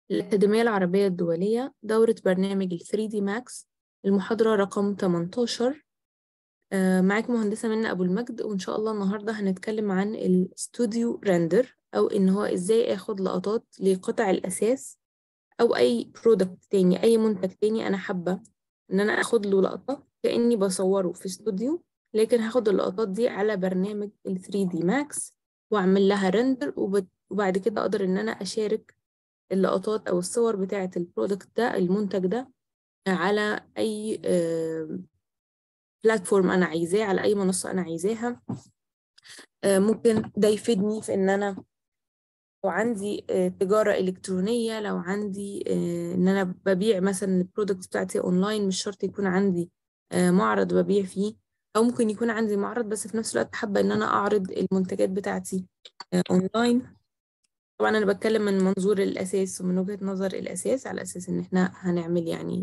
الأكاديمية العربية الدولية دورة برنامج ال 3D Max المحاضرة رقم 18 آه، معاك مهندسة منى أبو المجد وإن شاء الله النهاردة هنتكلم عن الاستوديو ريندر أو إن هو إزاي آخد لقطات لقطع الأساس أو أي برودكت تاني أي منتج تاني أنا حابة إن أنا آخد له لقطة كأني بصوره في استوديو لكن هاخد اللقطات دي على برنامج ال 3D Max وأعمل لها ريندر وبعد كده أقدر إن أنا أشارك اللقطات أو الصور بتاعة البرودكت ده المنتج ده على أي بلاتفورم أنا عايزاه على أي منصة أنا عايزاها آه، ممكن ده يفيدني في إن أنا لو عندي آه، تجارة إلكترونية لو عندي آه، إن أنا ببيع مثلا البرودكت بتاعتي أونلاين مش شرط يكون عندي آه، معرض ببيع فيه أو ممكن يكون عندي معرض بس في نفس الوقت حابة إن أنا أعرض المنتجات بتاعتي آه، أونلاين طبعا أنا بتكلم من منظور الأساس ومن وجهة نظر الأساس على أساس إن إحنا هنعمل يعني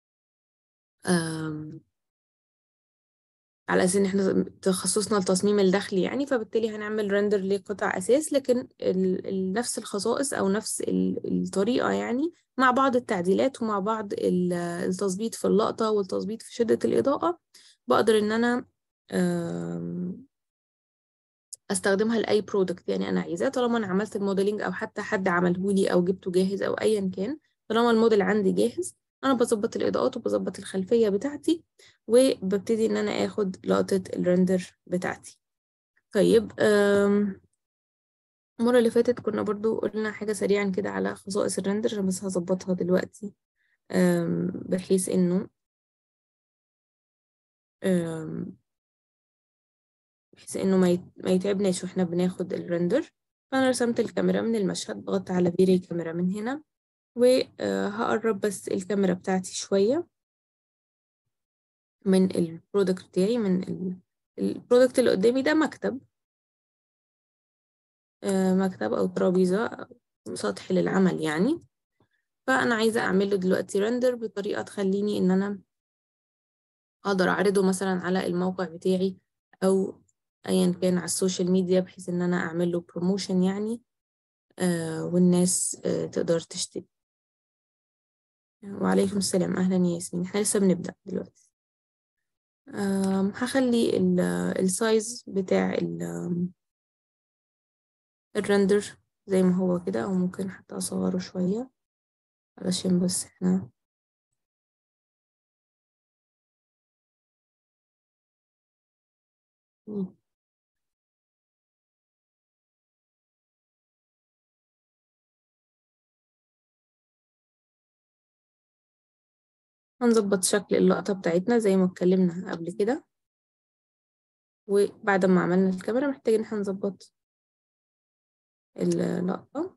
آم، على أساس إن إحنا تخصصنا التصميم الداخلي يعني فبالتالي هنعمل رندر لقطع أساس لكن ال- ال- نفس الخصائص أو نفس ال- الطريقة يعني مع بعض التعديلات ومع بعض ال- التظبيط في اللقطة والتظبيط في شدة الإضاءة بقدر إن أنا آم، استخدمها لاي برودكت يعني انا عايزاه طالما انا عملت الموديلنج او حتى حد عمله لي او جبته جاهز او ايا كان طالما الموديل عندي جاهز انا بظبط الاضاءات وبظبط الخلفيه بتاعتي وببتدي ان انا اخد لقطه الرندر بتاعتي طيب آم، المره اللي فاتت كنا برضو قلنا حاجه سريعا كده على خصائص الرندر عشان بس هظبطها دلوقتي آم، بحيث انه آم، بحيث انه ما يت- ما يتعبناش واحنا بناخد الرندر فانا رسمت الكاميرا من المشهد ضغطت على فيري كاميرا من هنا وهقرب بس الكاميرا بتاعتي شوية من البرودكت بتاعي من ال- البرودكت اللي قدامي ده مكتب آه، مكتب أو ترابيزة أو سطح للعمل يعني فأنا عايزة أعمله دلوقتي رندر بطريقة تخليني إن أنا أقدر أعرضه مثلا على الموقع بتاعي أو أيا كان على السوشيال ميديا بحيث إن أنا أعمل له بروموشن يعني آه، والناس آه، تقدر تشتري وعليكم السلام أهلا يا ياسمين احنا لسه بنبدأ دلوقتي أم، هخلي ال- السايز بتاع ال- الرندر زي ما هو كده أو ممكن حتى أصغره شوية علشان بس احنا هنظبط شكل اللقطة بتاعتنا زي ما اتكلمنا قبل كده وبعد ما عملنا الكاميرا محتاجين ان احنا نظبط اللقطة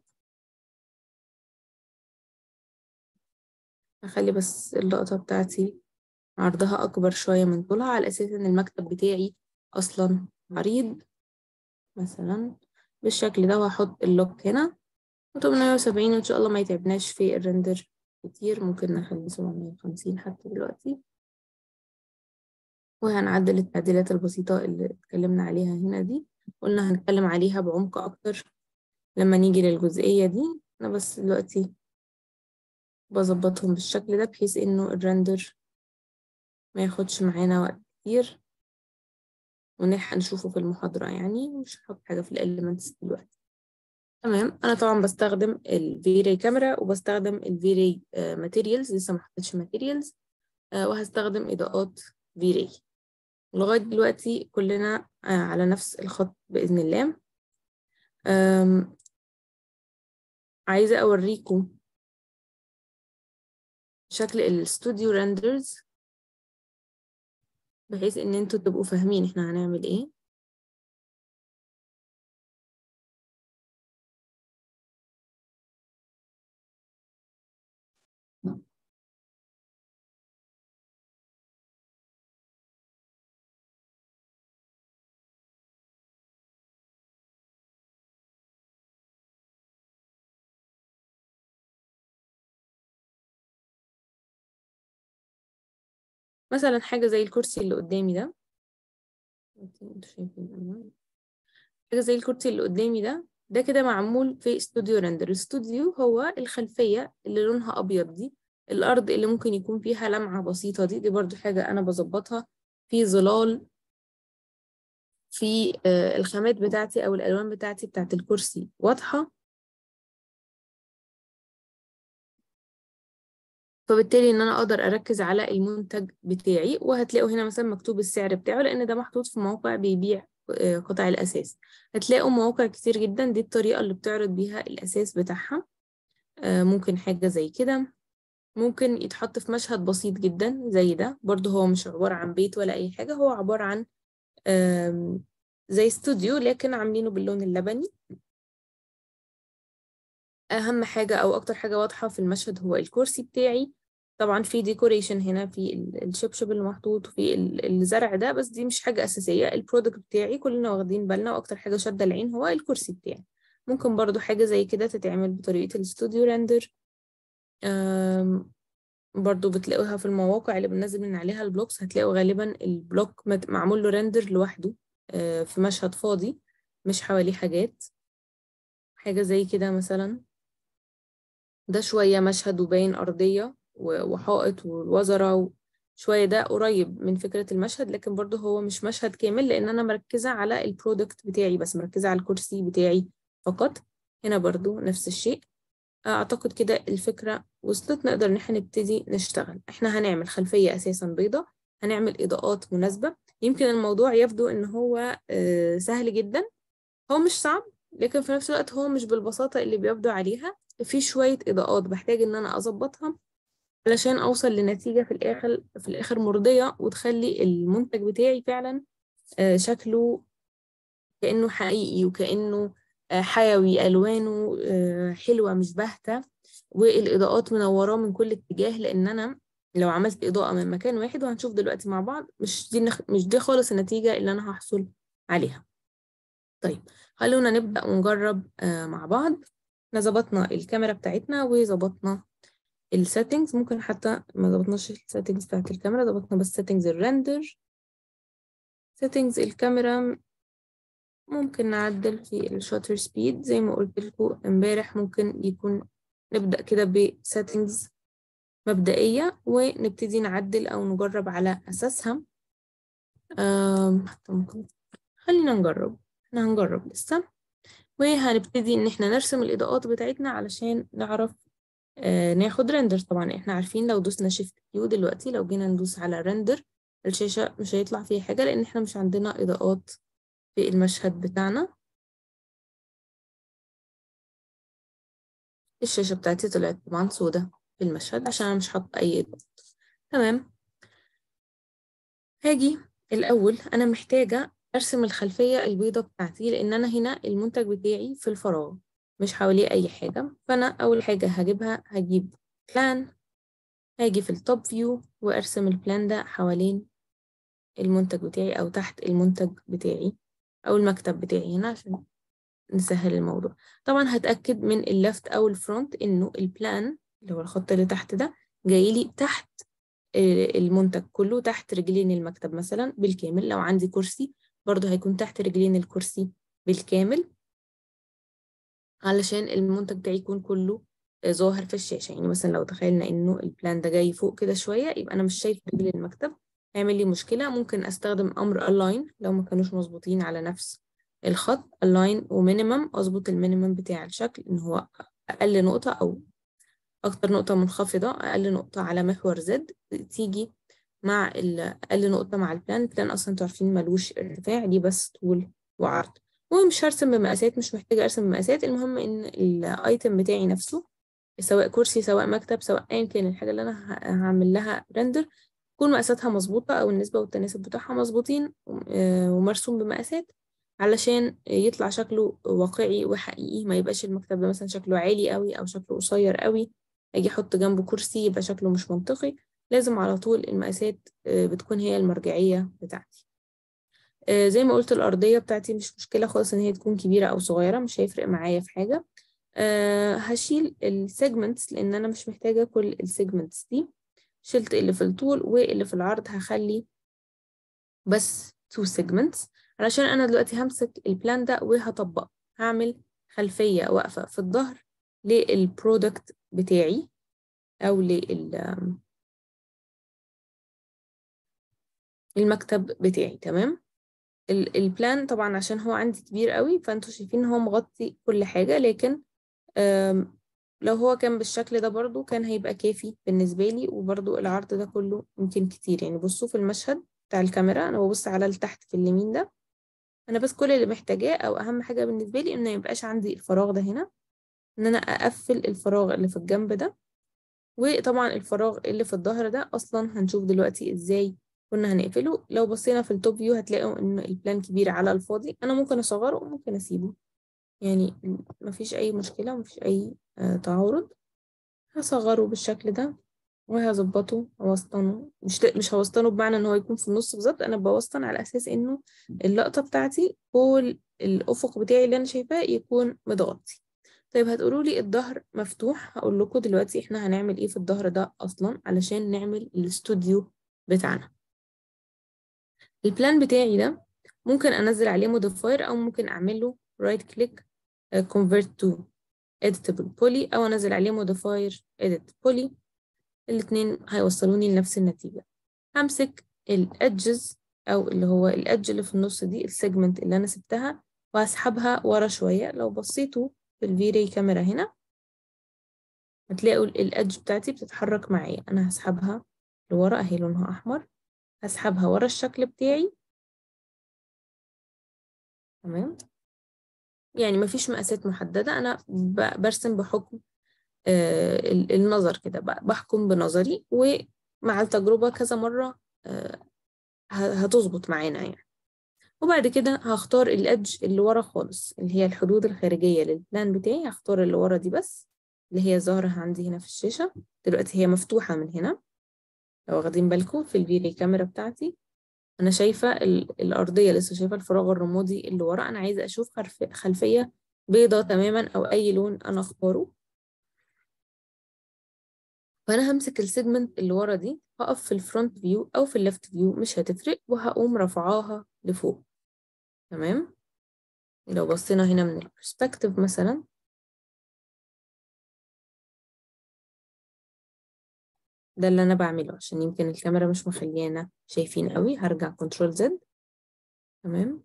هخلي بس اللقطة بتاعتي عرضها أكبر شوية من طولها على أساس إن المكتب بتاعي أصلا عريض مثلا بالشكل ده وهحط اللوك هنا وتمنمية وسبعين وإن شاء الله ما يتعبناش في الرندر كتير ممكن نخلي سبعمية وخمسين حتى دلوقتي وهنعدل التعديلات البسيطة اللي اتكلمنا عليها هنا دي قلنا هنتكلم عليها بعمق أكتر لما نيجي للجزئية دي أنا بس دلوقتي بظبطهم بالشكل ده بحيث إنه الرندر ما ياخدش معانا وقت كتير ونلحق نشوفه في المحاضرة يعني مش هحط حاجة في الإليمنتس دلوقتي تمام أنا طبعا بستخدم الفيري كاميرا وبستخدم الفيري ماتيريالز لسه ما حطيتش ماتيريالز وهستخدم إضاءات فيري لغاية دلوقتي كلنا آه، على نفس الخط بإذن الله أم، عايزة أوريكم شكل الاستوديو ريندرز بحيث إن انتوا تبقوا فاهمين احنا هنعمل ايه مثلا حاجة زي الكرسي اللي قدامي ده انتوا شايفين أنا. حاجة زي الكرسي اللي قدامي ده ده كده معمول في استوديو رندر الاستوديو هو الخلفية اللي لونها أبيض دي الأرض اللي ممكن يكون فيها لمعة بسيطة دي دي برضو حاجة أنا بظبطها في ظلال في آه، الخامات بتاعتي أو الألوان بتاعتي بتاعت الكرسي واضحة فبالتالي ان انا اقدر اركز على المنتج بتاعي وهتلاقوا هنا مثلا مكتوب السعر بتاعه لان ده محطوط في موقع بيبيع آه، قطع الاساس هتلاقوا مواقع كتير جدا دي الطريقة اللي بتعرض بيها الاساس بتاعها آه، ممكن حاجة زي كده ممكن يتحط في مشهد بسيط جدا زي ده برضه هو مش عبارة عن بيت ولا أي حاجة هو عبارة عن آم، زي استوديو لكن عاملينه باللون اللبني أهم حاجة أو أكتر حاجة واضحة في المشهد هو الكرسي بتاعي طبعا في ديكوريشن هنا في ال- الشبشب اللي محطوط وفي ال- الزرع ده بس دي مش حاجة أساسية البرودكت بتاعي كلنا واخدين بالنا وأكتر حاجة شادة العين هو الكرسي بتاعي ممكن برضو حاجة زي كده تتعمل بطريقة الاستوديو ريندر آم، برضو بتلاقوها في المواقع اللي بننزل من عليها البلوكس هتلاقوا غالبا البلوك مت- معمول له ريندر لوحده آه، في مشهد فاضي مش حواليه حاجات حاجة زي كده مثلا ده شوية مشهد وباين أرضية و- وحائط والوزرة شوية ده قريب من فكرة المشهد لكن برضه هو مش مشهد كامل لأن أنا مركزة على البرودكت بتاعي بس مركزة على الكرسي بتاعي فقط هنا برضه نفس الشيء أعتقد كده الفكرة وصلت نقدر إن احنا نبتدي نشتغل احنا هنعمل خلفية أساسا بيضة هنعمل إضاءات مناسبة يمكن الموضوع يبدو إن هو آه، سهل جدا هو مش صعب لكن في نفس الوقت هو مش بالبساطة اللي بيبدو عليها في شوية إضاءات بحتاج إن أنا أظبطها علشان أوصل لنتيجة في الآخر في الآخر مرضية وتخلي المنتج بتاعي فعلا آه، شكله كأنه حقيقي وكأنه آه، حيوي ألوانه آه، حلوة مش باهتة والإضاءات منوراه من كل اتجاه لأن أنا لو عملت إضاءة من مكان واحد وهنشوف دلوقتي مع بعض مش دي نخ... مش دي خالص النتيجة اللي أنا هحصل عليها طيب خلونا نبدأ ونجرب آه، مع بعض احنا ظبطنا الكاميرا بتاعتنا وظبطنا السيتنجز ممكن حتى ما ظبطناش السيتنجز بتاعت الكاميرا ظبطنا بس سيتنجز الريندر سيتنجز الكاميرا ممكن نعدل في الشاتر سبيد زي ما قلت لكم امبارح ممكن يكون نبدأ كده بسيتنجز مبدئية ونبتدي نعدل أو نجرب على أساسها أم، حتى ممكن خلينا نجرب احنا هنجرب لسه وهنبتدي إن احنا نرسم الإضاءات بتاعتنا علشان نعرف آه ناخد ريندر طبعا احنا عارفين لو دوسنا شيفت كيو دلوقتي لو جينا ندوس على ريندر الشاشة مش هيطلع فيها حاجة لأن احنا مش عندنا إضاءات في المشهد بتاعنا الشاشة بتاعتي طلعت طبعا سودة في المشهد عشان أنا مش حاطة أي إضاءات تمام هاجي الأول أنا محتاجة أرسم الخلفية البيضة بتاعتي لأن أنا هنا المنتج بتاعي في الفراغ مش حواليه أي حاجة فأنا أول حاجة هجيبها هجيب بلان هاجي في التوب فيو وأرسم البلان ده حوالين المنتج بتاعي أو تحت المنتج بتاعي أو المكتب بتاعي هنا عشان نسهل الموضوع طبعا هتأكد من اللفت أو الفرونت إنه البلان اللي هو الخط اللي تحت ده جايلي تحت المنتج كله تحت رجلين المكتب مثلا بالكامل لو عندي كرسي برضه هيكون تحت رجلين الكرسي بالكامل علشان المنتج بتاعي يكون كله ظاهر في الشاشة يعني مثلا لو تخيلنا إنه البلان ده جاي فوق كده شوية يبقى أنا مش شايف رجل المكتب هيعمل لي مشكلة ممكن أستخدم أمر align لو ما كانوش مظبوطين على نفس الخط align ومينيمم أظبط المينيمم بتاع الشكل إن هو أقل نقطة أو أكتر نقطة منخفضة أقل نقطة على محور زد تيجي مع أقل نقطة مع البلان البلان أصلا انتوا عارفين ملوش ارتفاع دي بس طول وعرض ومش هرسم بمقاسات مش محتاجة أرسم بمقاسات المهم إن الأيتم بتاعي نفسه سواء كرسي سواء مكتب سواء أيا كان الحاجة اللي أنا هعمل لها رندر تكون مقاساتها مظبوطة أو النسبة والتناسب بتاعها مظبوطين ومرسوم بمقاسات علشان يطلع شكله واقعي وحقيقي ما يبقاش المكتب ده مثلا شكله عالي قوي أو شكله قصير قوي أجي أحط جنبه كرسي يبقى شكله مش منطقي لازم على طول المقاسات بتكون هي المرجعية بتاعتي زي ما قلت الأرضية بتاعتي مش مشكلة خالص إن هي تكون كبيرة أو صغيرة مش هيفرق معايا في حاجة أه هشيل السيجمنتس لأن أنا مش محتاجة كل السيجمنتس دي شلت اللي في الطول واللي في العرض هخلي بس تو سيجمنتس علشان أنا دلوقتي همسك البلان ده وهطبقه هعمل خلفية واقفة في الظهر للبرودكت بتاعي أو لل المكتب بتاعي تمام ال- البلان طبعا عشان هو عندي كبير قوي فانتوا شايفين ان هو مغطي كل حاجة لكن آم، لو هو كان بالشكل ده برضو كان هيبقى كافي بالنسبة لي وبرضو العرض ده كله يمكن كتير يعني بصوا في المشهد بتاع الكاميرا انا ببص على التحت في اليمين ده انا بس كل اللي محتاجاه او اهم حاجة بالنسبة لي ان ما يبقاش عندي الفراغ ده هنا ان انا اقفل الفراغ اللي في الجنب ده وطبعا الفراغ اللي في الظهر ده اصلا هنشوف دلوقتي ازاي كنا هنقفله لو بصينا في التوب فيو هتلاقوا ان البلان كبير على الفاضي انا ممكن اصغره وممكن اسيبه يعني مفيش اي مشكلة مفيش اي آه تعارض هصغره بالشكل ده وهظبطه اوسطنه مش مش هوسطنه بمعنى ان هو يكون في النص بالظبط انا بوسطن على اساس انه اللقطة بتاعتي كل الافق بتاعي اللي انا شايفاه يكون متغطي طيب هتقولوا لي الظهر مفتوح هقول لكم دلوقتي احنا هنعمل ايه في الظهر ده اصلا علشان نعمل الاستوديو بتاعنا البلان بتاعي ده ممكن انزل عليه موديفاير او ممكن اعمل له رايت كليك convert to editable poly او انزل عليه موديفاير edit poly الاتنين هيوصلوني لنفس النتيجة همسك الادجز او اللي هو الادج اللي في النص دي السيجمنت اللي انا سبتها وهسحبها ورا شوية لو بصيتوا في الفيري كاميرا هنا هتلاقوا الادج بتاعتي بتتحرك معايا انا هسحبها لورا اهي لونها احمر هسحبها ورا الشكل بتاعي تمام يعني مفيش مقاسات محددة أنا ب- برسم بحكم آه، ال- النظر كده ب- بحكم بنظري ومع التجربة كذا مرة آه، ه- هتظبط معانا يعني وبعد كده هختار الأدج اللي ورا خالص اللي هي الحدود الخارجية للبلان بتاعي هختار اللي ورا دي بس اللي هي ظاهرة عندي هنا في الشاشة دلوقتي هي مفتوحة من هنا لو واخدين بالكم في الفيري كاميرا بتاعتي انا شايفه ال- الارضيه لسه شايفه الفراغ الرمادي اللي ورا انا عايزه اشوف خلف- خلفيه بيضه تماما او اي لون انا اختاره فانا همسك السيجمنت اللي ورا دي هقف في الفرونت فيو او في الليفت فيو مش هتفرق وهقوم رافعاها لفوق تمام لو بصينا هنا من البرسبكتيف مثلا ده اللي انا بعمله عشان يمكن الكاميرا مش مخليانا شايفين قوي هرجع كنترول زد تمام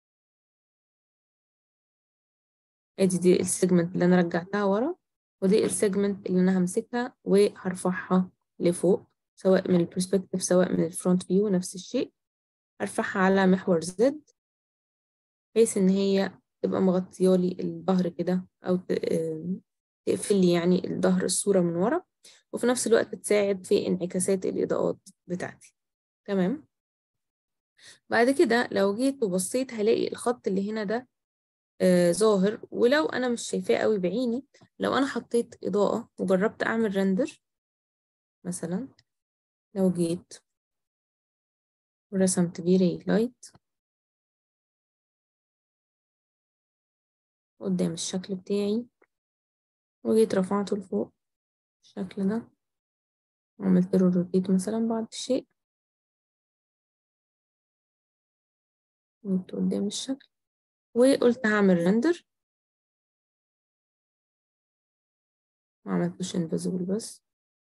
ادي دي السيجمنت اللي انا رجعتها ورا ودي السيجمنت اللي انا همسكها وهرفعها لفوق سواء من البرسبكتيف سواء من الفرونت فيو نفس الشيء هرفعها على محور زد بحيث ان هي تبقى مغطيالي الظهر كده او ت- آه، تقفل لي يعني الظهر الصورة من ورا وفي نفس الوقت تساعد في انعكاسات الإضاءات بتاعتي تمام بعد كده لو جيت وبصيت هلاقي الخط اللي هنا ده آه ظاهر ولو انا مش شايفاه قوي بعيني لو انا حطيت اضاءة وجربت اعمل رندر مثلا لو جيت ورسمت بيه ري لايت قدام الشكل بتاعي وجيت رفعته لفوق بالشكل ده وعملت له روتيت مثلا بعض الشيء جبت قدام الشكل وقلت هعمل رندر ما عملتوش انفيزبل بس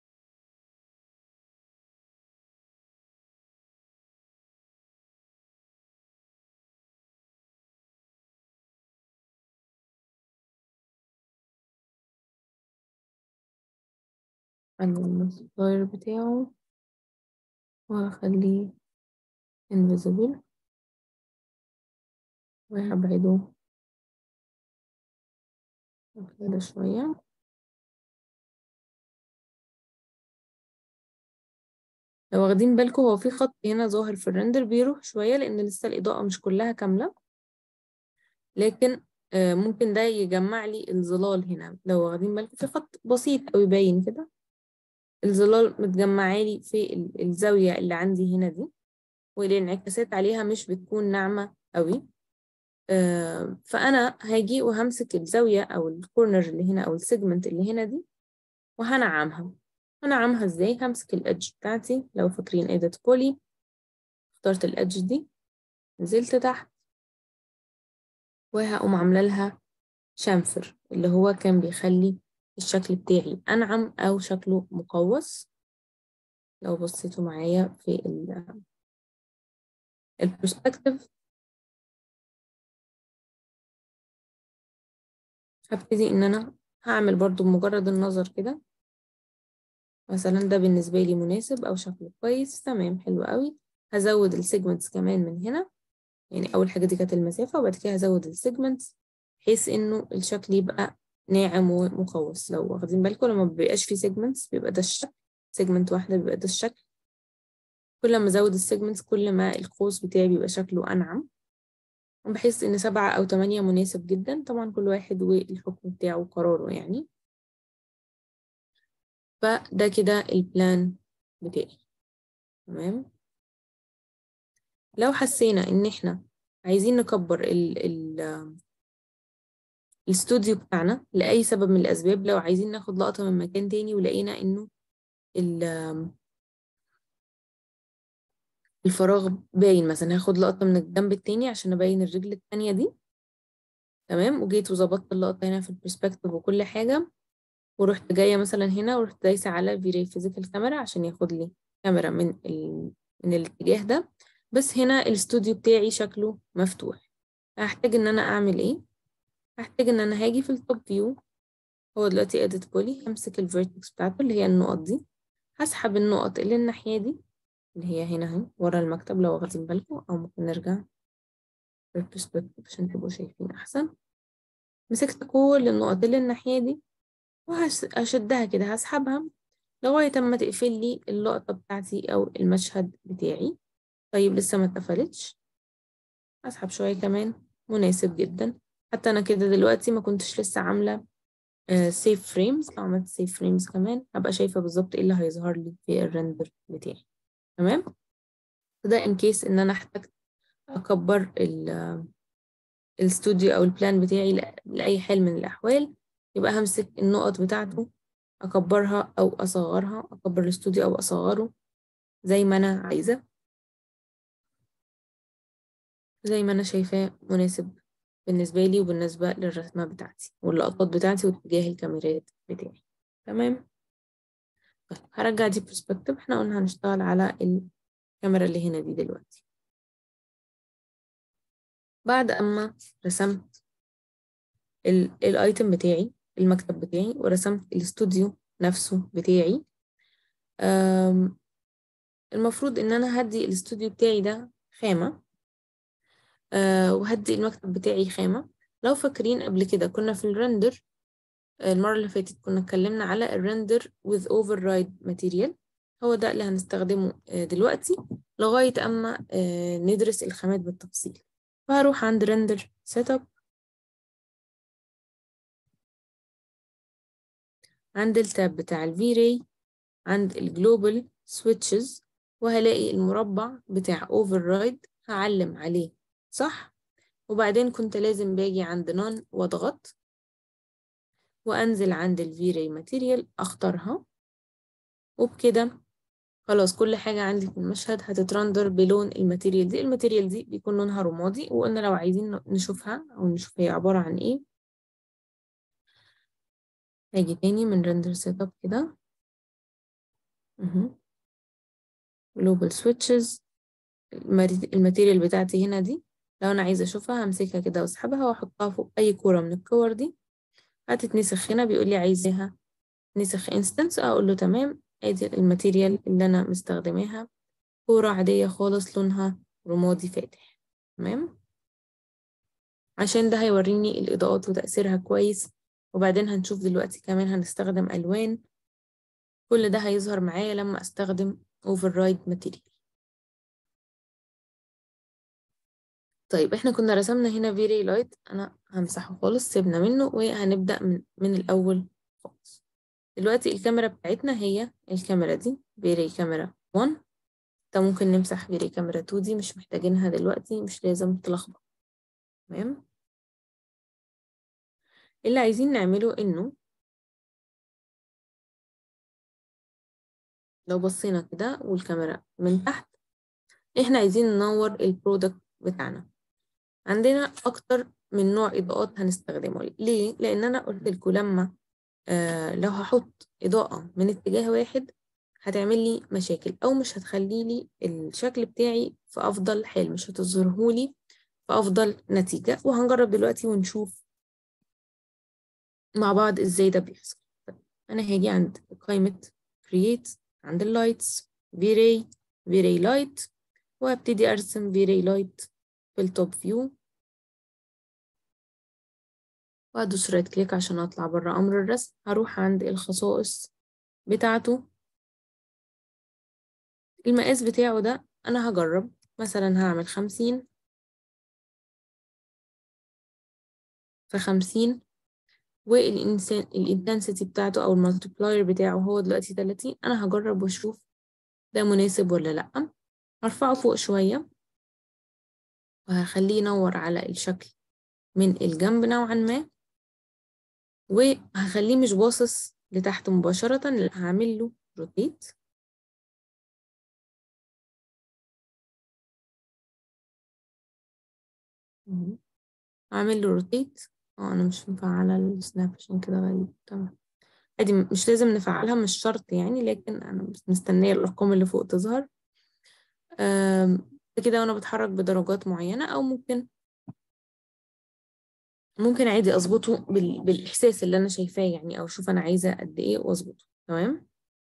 أقلل الملتبلاير بتاعه وهخليه invisible وهبعده كده شوية لو واخدين بالكم هو في خط هنا ظاهر في الرندر بيروح شوية لأن لسه الإضاءة مش كلها كاملة لكن آه، ممكن ده يجمع لي الظلال هنا لو واخدين بالكم في خط بسيط أوي باين كده الظلال متجمعالي في ال- الزاوية اللي عندي هنا دي والانعكاسات عليها مش بتكون ناعمة قوي آه، فأنا هاجي وهمسك الزاوية أو الكورنر اللي هنا أو السيجمنت اللي هنا دي وهنعمها هنعمها ازاي همسك الادج بتاعتي لو فاكرين edit poly اخترت الادج دي نزلت تحت وهقوم عاملة لها شامفر اللي هو كان بيخلي الشكل بتاعي أنعم أو شكله مقوس لو بصيتوا معايا في البرسبكتيف هبتدي إن أنا هعمل برضو بمجرد النظر كده مثلا ده بالنسبة لي مناسب أو شكله كويس تمام حلو قوي هزود السيجمنتس كمان من هنا يعني أول حاجة دي كانت المسافة وبعد كده هزود السيجمنتس بحيث إنه الشكل يبقى ناعم ومقوس لو واخدين بالكم لما مبيبقاش فيه سيجمنتس بيبقى ده الشكل سيجمنت واحدة بيبقى ده الشكل كل ما أزود السيجمنتس كل ما القوس بتاعي بيبقى شكله أنعم بحس إن سبعة أو تمانية مناسب جدا طبعا كل واحد والحكم بتاعه وقراره يعني فده كده البلان بتاعي تمام لو حسينا إن إحنا عايزين نكبر ال ال الاستوديو بتاعنا لأي سبب من الأسباب لو عايزين ناخد لقطة من مكان تاني ولقينا إنه الفراغ باين مثلا هاخد لقطة من الجنب التاني عشان أبين الرجل التانية دي تمام وجيت وظبطت اللقطة هنا في البرسبكتيف وكل حاجة ورحت جاية مثلا هنا ورحت دايسة على فيري فيزيكال كاميرا عشان ياخد لي كاميرا من ال... من الاتجاه ده بس هنا الاستوديو بتاعي شكله مفتوح هحتاج ان انا اعمل ايه هحتاج ان انا هاجي في التوب فيو هو دلوقتي اديت بولي همسك الفيرتكس بتاعته اللي هي النقط دي هسحب النقط اللي الناحية دي اللي هي هنا اهي ورا المكتب لو واخدين بالكم او ممكن نرجع للبرسبكتيف عشان تبقوا شايفين احسن مسكت كل النقط اللي الناحية دي وهشدها كده هسحبها لغاية اما تقفل لي اللقطة بتاعتي او المشهد بتاعي طيب لسه ما اتقفلتش اسحب شوية كمان مناسب جدا حتى انا كده دلوقتي ما كنتش لسه عاملة سيف فريمز لو عملت سيف فريمز كمان هبقى شايفة بالظبط ايه اللي هيظهر لي في الرندر بتاعي تمام ده ان كيس ان انا احتجت اكبر الاستوديو او البلان بتاعي لاي حال من الاحوال يبقى همسك النقط بتاعته اكبرها او اصغرها اكبر الاستوديو او اصغره زي ما انا عايزه زي ما انا شايفاه مناسب بالنسبه لي وبالنسبه للرسمه بتاعتي واللقطات بتاعتي واتجاه الكاميرات بتاعي تمام طيب هرجع دي برسبكتيف احنا قلنا هنشتغل على الكاميرا اللي هنا دي دلوقتي بعد اما رسمت الايتم بتاعي المكتب بتاعي ورسمت الاستوديو نفسه بتاعي المفروض ان انا هدي الاستوديو بتاعي ده خامة أه وهدي المكتب بتاعي خامة لو فاكرين قبل كده كنا في الرندر المرة اللي فاتت كنا اتكلمنا على الرندر with override material هو ده اللي هنستخدمه دلوقتي لغاية أما ندرس الخامات بالتفصيل فهروح عند render setup عند التاب بتاع ال V-Ray عند ال Global Switches وهلاقي المربع بتاع override هعلم عليه صح وبعدين كنت لازم باجي عند none واضغط وأنزل عند ال V-Ray Material أختارها وبكده خلاص كل حاجة عندي في المشهد هتترندر بلون الماتيريال دي الماتيريال دي بيكون لونها رمادي وقلنا لو عايزين نشوفها أو نشوف هي عبارة عن إيه هاجي تاني من render setup كده global switches الماتيريال بتاعتي هنا دي لو أنا عايزة أشوفها همسكها كده وأسحبها وأحطها فوق أي كورة من الكور دي هتتنسخ هنا بيقول لي عايزاها نسخ انستنس اقول له تمام ادي الماتيريال اللي انا مستخدماها كورة عادية خالص لونها رمادي فاتح تمام عشان ده هيوريني الاضاءات وتأثيرها كويس وبعدين هنشوف دلوقتي كمان هنستخدم الوان كل ده هيظهر معايا لما استخدم override material طيب احنا كنا رسمنا هنا فيري لايت انا همسحه خالص سيبنا منه وهنبدأ من, من الاول خالص دلوقتي الكاميرا بتاعتنا هي الكاميرا دي فيري كاميرا 1 ده ممكن نمسح فيري كاميرا 2 دي مش محتاجينها دلوقتي مش لازم تلخبط تمام اللي عايزين نعمله انه لو بصينا كده والكاميرا من تحت احنا عايزين ننور البرودكت بتاعنا عندنا اكتر من نوع إضاءات هنستخدمه ليه؟ لأن أنا قلت لكم لما آه لو هحط إضاءة من اتجاه واحد هتعمل لي مشاكل أو مش هتخلي لي الشكل بتاعي في أفضل حال مش هتظهره لي في أفضل نتيجة وهنجرب دلوقتي ونشوف مع بعض إزاي ده بيحصل أنا هاجي عند قائمة create عند اللايتس V-Ray V-Ray light وابتدي أرسم V-Ray light في التوب فيو وأدوس رايت كليك عشان أطلع بره أمر الرسم هروح عند الخصائص بتاعته المقاس بتاعه ده أنا هجرب مثلا هعمل خمسين في خمسين والإنسان الإنتنسيتي بتاعته أو المالتيبلاير بتاعه هو دلوقتي تلاتين أنا هجرب وأشوف ده مناسب ولا لأ هرفعه فوق شوية وهخليه ينور على الشكل من الجنب نوعا ما وهخليه مش باصص لتحت مباشرة اللي هعمل له روتيت هعمل له روتيت اه انا مش مفعلة السناب عشان كده غريب تمام عادي مش لازم نفعلها مش شرط يعني لكن انا مستنية الارقام اللي فوق تظهر كده وانا بتحرك بدرجات معينة او ممكن ممكن عادي اظبطه بال... بالاحساس اللي انا شايفاه يعني او اشوف انا عايزة قد ايه واظبطه تمام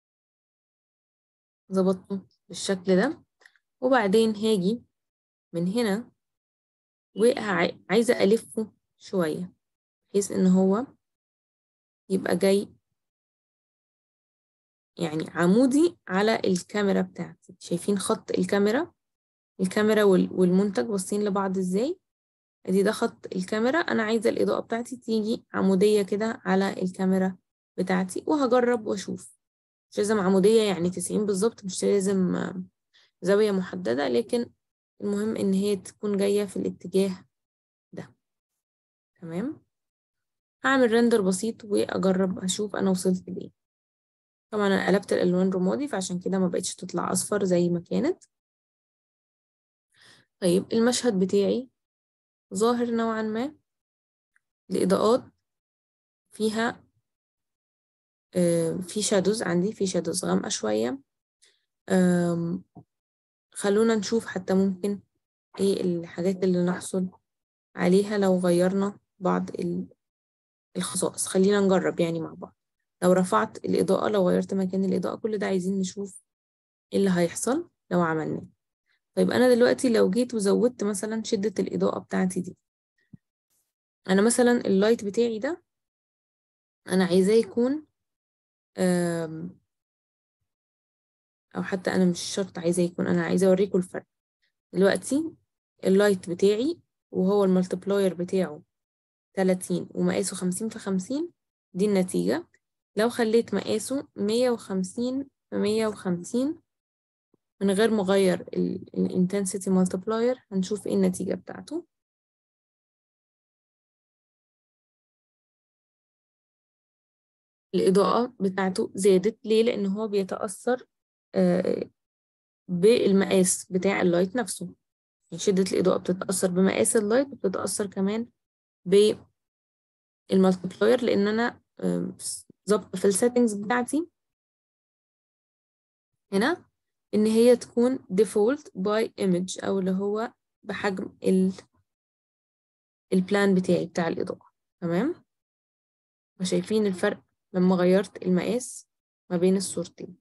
ظبطته بالشكل ده وبعدين هاجي من هنا وعايزة ألفه شوية بحيث إن هو يبقى جاي يعني عمودي على الكاميرا بتاعتي شايفين خط الكاميرا الكاميرا والمنتج باصين لبعض ازاي ادي ده خط الكاميرا انا عايزة الإضاءة بتاعتي تيجي عمودية كده على الكاميرا بتاعتي وهجرب واشوف مش لازم عمودية يعني تسعين بالظبط مش لازم زاوية محددة لكن المهم ان هي تكون جاية في الاتجاه ده تمام هعمل رندر بسيط واجرب اشوف انا وصلت لايه طبعا انا قلبت الالوان رمادي فعشان كده ما بقتش تطلع اصفر زي ما كانت طيب المشهد بتاعي ظاهر نوعا ما الاضاءات فيها في شادوز عندي في شادوز غامقة شوية خلونا نشوف حتى ممكن ايه الحاجات اللي نحصل عليها لو غيرنا بعض الخصائص خلينا نجرب يعني مع بعض لو رفعت الإضاءة لو غيرت مكان الإضاءة كل ده عايزين نشوف ايه اللي هيحصل لو عملناه طيب أنا دلوقتي لو جيت وزودت مثلا شدة الإضاءة بتاعتي دي أنا مثلا اللايت بتاعي ده أنا عايزاه يكون أو حتى أنا مش شرط عايزاه يكون أنا عايزة أوريكم الفرق دلوقتي اللايت بتاعي وهو الملتبلاير بتاعه 30 ومقاسه 50 في 50 دي النتيجة لو خليت مقاسه 150 في 150 من غير مغير الانتنسيتي مالتبلاير هنشوف ايه النتيجة بتاعته الإضاءة بتاعته زادت ليه؟ لأن هو بيتأثر بالمقاس بتاع اللايت نفسه يعني شدة الإضاءة بتتأثر بمقاس اللايت وبتتأثر كمان بالمالتبلاير لأن أنا ظابطة في السيتنجز بتاعتي هنا إن هي تكون default by image أو اللي هو بحجم ال البلان بتاعي بتاع الإضاءة تمام وشايفين الفرق لما غيرت المقاس ما بين الصورتين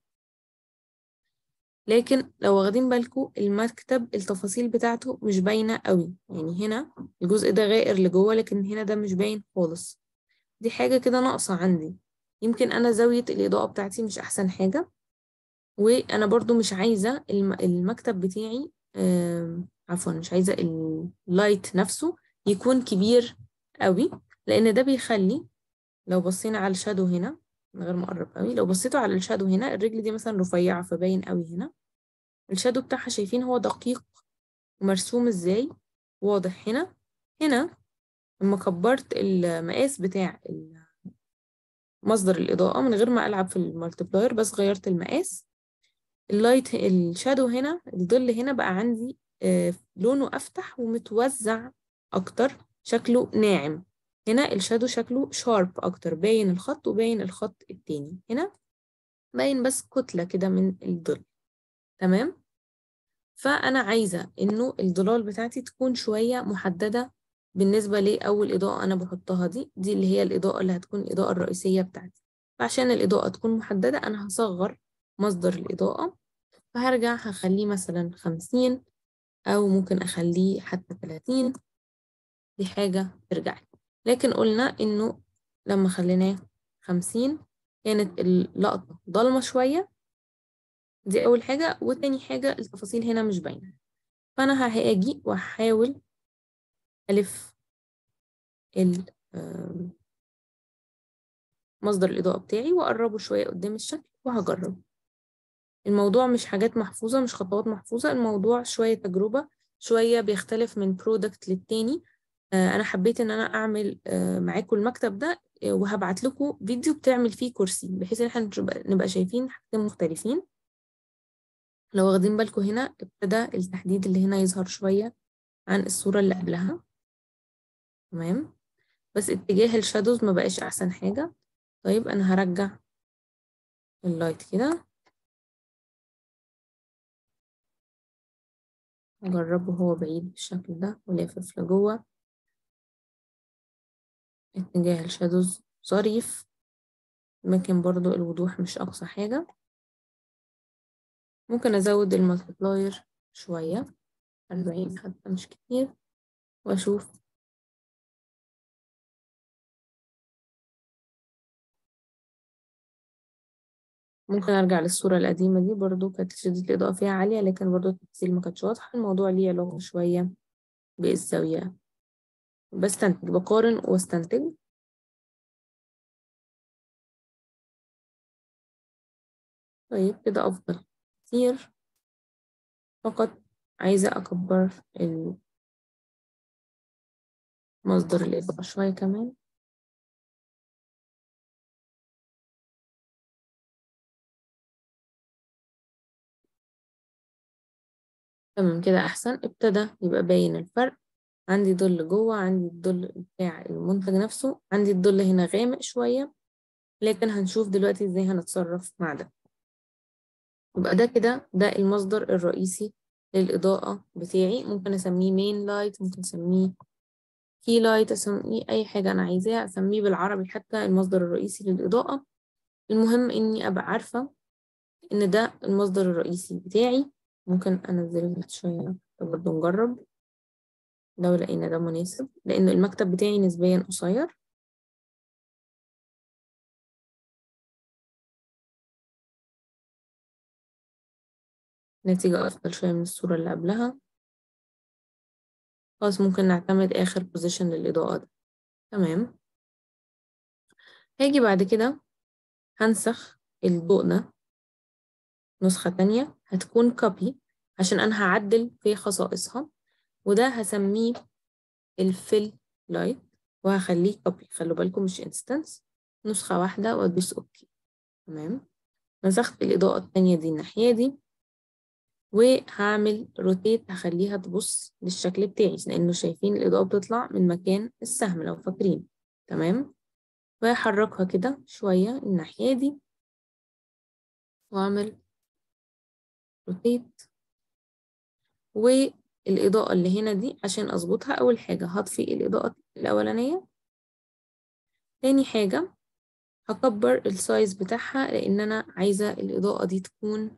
لكن لو واخدين بالكم المكتب التفاصيل بتاعته مش باينة قوي يعني هنا الجزء ده غائر لجوه لكن هنا ده مش باين خالص دي حاجة كده ناقصة عندي يمكن أنا زاوية الإضاءة بتاعتي مش أحسن حاجة وأنا برضو مش عايزة المكتب بتاعي عفوا مش عايزة اللايت نفسه يكون كبير قوي لأن ده بيخلي لو بصينا على الشادو هنا من غير ما اقرب قوي لو بصيتوا على الشادو هنا الرجل دي مثلا رفيعة فباين قوي هنا الشادو بتاعها شايفين هو دقيق ومرسوم ازاي واضح هنا هنا لما كبرت المقاس بتاع مصدر الإضاءة من غير ما ألعب في المالتبلاير بس غيرت المقاس اللايت الشادو هنا الظل هنا بقى عندي لونه أفتح ومتوزع أكتر شكله ناعم هنا الشادو شكله شارب اكتر باين الخط وباين الخط التاني هنا باين بس كتلة كده من الظل تمام فأنا عايزة إنه الضلال بتاعتي تكون شوية محددة بالنسبة لأول إضاءة أنا بحطها دي دي اللي هي الإضاءة اللي هتكون الإضاءة الرئيسية بتاعتي فعشان الإضاءة تكون محددة أنا هصغر مصدر الإضاءة فهرجع هخليه مثلا خمسين أو ممكن أخليه حتى تلاتين دي حاجة ترجع لكن قلنا إنه لما خليناه خمسين كانت اللقطة ضلمة شوية دي أول حاجة وتاني حاجة التفاصيل هنا مش باينة فأنا هاجي وهحاول ألف مصدر الإضاءة بتاعي وأقربه شوية قدام الشكل وهجرب الموضوع مش حاجات محفوظة مش خطوات محفوظة الموضوع شوية تجربة شوية بيختلف من برودكت للتاني أنا حبيت إن أنا أعمل معاكم المكتب ده وهبعت لكم فيديو بتعمل فيه كرسي بحيث إن احنا نبقى شايفين حاجتين مختلفين لو واخدين بالكم هنا ابتدى التحديد اللي هنا يظهر شوية عن الصورة اللي قبلها تمام بس اتجاه الشادوز ما بقاش أحسن حاجة طيب أنا هرجع اللايت كده أجربه هو بعيد بالشكل ده ولافف لجوه اتجاه الشادوز ظريف لكن برضو الوضوح مش أقصى حاجة ممكن أزود المالتبلاير شوية أربعين حتى مش كتير وأشوف ممكن أرجع للصورة القديمة دي برضو كانت شدة الإضاءة فيها عالية لكن برضو التفاصيل ما كانتش واضحة الموضوع ليه علاقة شوية بالزاوية بستنتج بقارن واستنتج طيب كده أفضل كتير فقط عايزة أكبر مصدر الإضاءة شوية كمان تمام كده أحسن ابتدى يبقى باين الفرق عندي ظل جوه عندي الظل بتاع المنتج نفسه عندي الظل هنا غامق شوية لكن هنشوف دلوقتي ازاي هنتصرف مع ده يبقى ده كده ده المصدر الرئيسي للإضاءة بتاعي ممكن أسميه مين لايت ممكن أسميه كي لايت أسميه أي حاجة أنا عايزاها أسميه بالعربي حتى المصدر الرئيسي للإضاءة المهم إني أبقى عارفة إن ده المصدر الرئيسي بتاعي ممكن أنزله شوية برضه نجرب لو لقينا ده مناسب لأن المكتب بتاعي نسبيا قصير نتيجة أفضل شوية من الصورة اللي قبلها خلاص ممكن نعتمد آخر بوزيشن للإضاءة ده تمام هاجي بعد كده هنسخ الضوء ده نسخة تانية هتكون كوبي عشان أنا هعدل في خصائصها وده هسميه الفيل لايت وهخليه كوبي خلوا بالكم مش انستنس نسخة واحدة وادوس اوكي تمام مسخت الإضاءة التانية دي الناحية دي وهعمل روتيت هخليها تبص للشكل بتاعي لأنه شايفين الإضاءة بتطلع من مكان السهم لو فاكرين تمام وهحركها كده شوية الناحية دي وأعمل روتيت والإضاءة اللي هنا دي عشان أظبطها أول حاجة هطفي الإضاءة الأولانية تاني حاجة هكبر السايز بتاعها لأن أنا عايزة الإضاءة دي تكون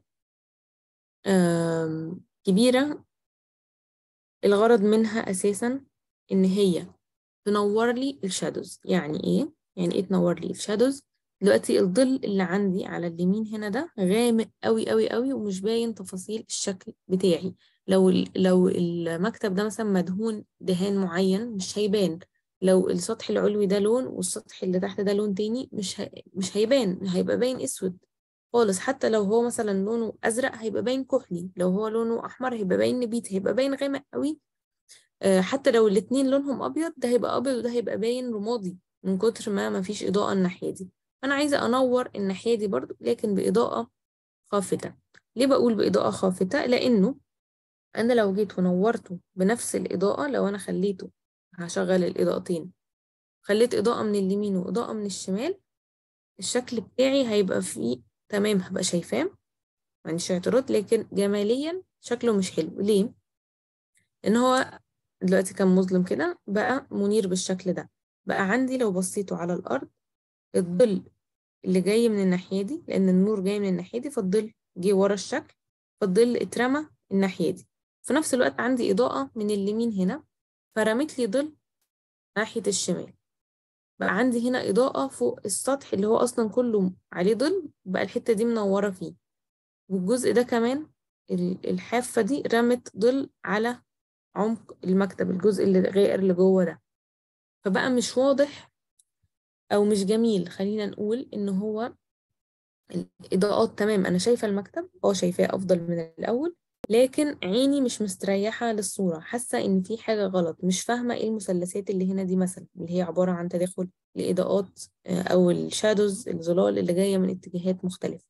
كبيرة الغرض منها أساسا إن هي تنور لي الشادوز يعني إيه؟ يعني إيه تنور لي الشادوز؟ دلوقتي الظل اللي عندي على اليمين هنا ده غامق قوي قوي قوي ومش باين تفاصيل الشكل بتاعي لو لو المكتب ده مثلا مدهون دهان معين مش هيبان لو السطح العلوي ده لون والسطح اللي تحت ده لون تاني مش ه... مش هيبان هيبقى باين اسود خالص حتى لو هو مثلا لونه ازرق هيبقى باين كحلي لو هو لونه احمر هيبقى باين نبيت هيبقى باين غامق قوي أه حتى لو الاتنين لونهم ابيض ده هيبقى ابيض وده هيبقى باين رمادي من كتر ما مفيش اضاءه الناحيه دي انا عايزه انور الناحيه دي برضو لكن باضاءه خافته ليه بقول باضاءه خافته لانه انا لو جيت ونورته بنفس الاضاءه لو انا خليته هشغل الإضاءتين خليت إضاءة من اليمين وإضاءة من الشمال الشكل بتاعي هيبقى فيه تمام هبقى شايفاه ما عنديش اعتراض لكن جماليا شكله مش حلو ليه؟ إن هو دلوقتي كان مظلم كده بقى منير بالشكل ده بقى عندي لو بصيتوا على الأرض الظل اللي جاي من الناحية دي لأن النور جاي من الناحية دي فالظل جه ورا الشكل فالظل اترمى الناحية دي في نفس الوقت عندي إضاءة من اليمين هنا فرمت لي ظل ناحية الشمال بقى عندي هنا إضاءة فوق السطح اللي هو أصلا كله عليه ظل بقى الحتة دي منورة فيه والجزء ده كمان الحافة دي رمت ظل على عمق المكتب الجزء اللي غائر اللي جوه ده فبقى مش واضح أو مش جميل خلينا نقول إن هو الإضاءات تمام أنا شايفة المكتب أه شايفاه أفضل من الأول لكن عيني مش مستريحة للصورة حاسة إن في حاجة غلط مش فاهمة إيه المثلثات اللي هنا دي مثلا اللي هي عبارة عن تداخل لإضاءات أو الشادوز الظلال اللي جاية من اتجاهات مختلفة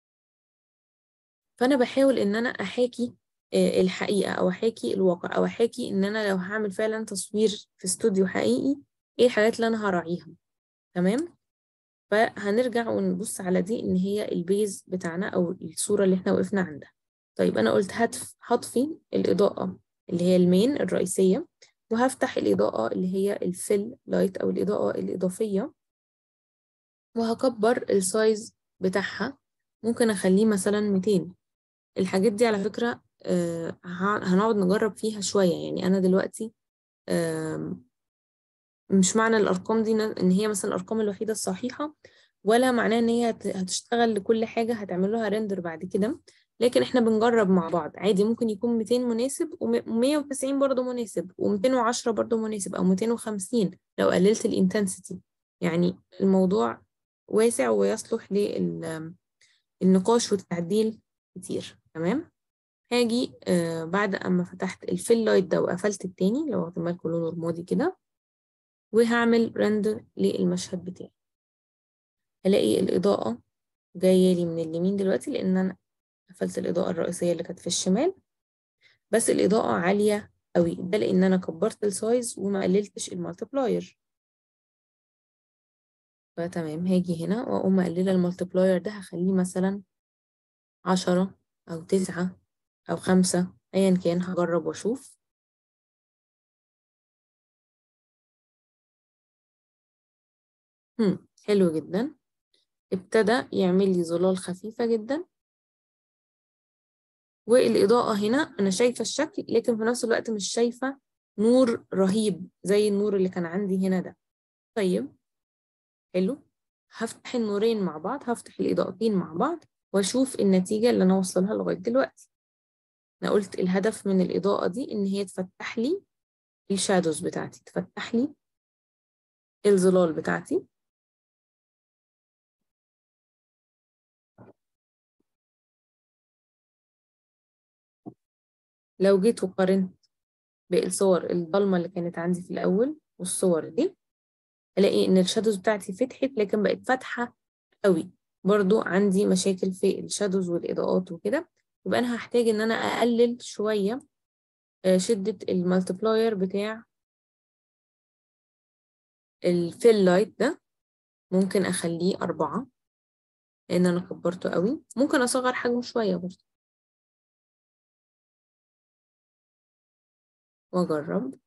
فأنا بحاول إن أنا أحاكي الحقيقة أو أحاكي الواقع أو أحاكي إن أنا لو هعمل فعلا تصوير في استوديو حقيقي إيه الحاجات اللي أنا هراعيها تمام فهنرجع ونبص على دي إن هي البيز بتاعنا أو الصورة اللي إحنا وقفنا عندها طيب أنا قلت هتف هطفي الإضاءة اللي هي المين الرئيسية وهفتح الإضاءة اللي هي الفيل لايت أو الإضاءة الإضافية وهكبر السايز بتاعها ممكن أخليه مثلا 200 الحاجات دي على فكرة آه هنقعد نجرب فيها شوية يعني أنا دلوقتي آه مش معنى الأرقام دي إن هي مثلا الأرقام الوحيدة الصحيحة ولا معناه إن هي هتشتغل لكل حاجة هتعمل لها ريندر بعد كده لكن إحنا بنجرب مع بعض عادي ممكن يكون 200 مناسب و190 برضه مناسب و210 برضه مناسب أو 250 لو قللت الانتنسيتي يعني الموضوع واسع ويصلح للنقاش والتعديل كتير تمام هاجي آه بعد أما فتحت الفيل لايت ده وقفلت التاني لو واخدين بالكم لونه رمادي كده وهعمل رندر للمشهد بتاعي هلاقي الإضاءة جاية لي من اليمين دلوقتي لأن أنا قفلت الإضاءة الرئيسية اللي كانت في الشمال بس الإضاءة عالية قوي ده لأن أنا كبرت السايز وما قللتش المالتبلاير فتمام هاجي هنا وأقوم مقللة المالتبلاير ده هخليه مثلا عشرة أو تسعة أو خمسة أيا كان هجرب وأشوف هم. حلو جدا ابتدى يعمل لي ظلال خفيفة جدا والإضاءة هنا أنا شايفة الشكل لكن في نفس الوقت مش شايفة نور رهيب زي النور اللي كان عندي هنا ده طيب حلو هفتح النورين مع بعض هفتح الإضاءتين مع بعض وأشوف النتيجة اللي أنا وصلها لغاية دلوقتي أنا قلت الهدف من الإضاءة دي إن هي تفتح لي الشادوز بتاعتي تفتح لي الظلال بتاعتي لو جيت وقارنت بالصور الضلمة اللي كانت عندي في الأول والصور دي ألاقي إن الشادوز بتاعتي فتحت لكن بقت فاتحة قوي برضو عندي مشاكل في الشادوز والإضاءات وكده يبقى أنا هحتاج إن أنا أقلل شوية شدة المالتبلاير بتاع الفيل لايت ده ممكن أخليه أربعة لأن أنا كبرته قوي ممكن أصغر حجمه شوية برضه وأجرب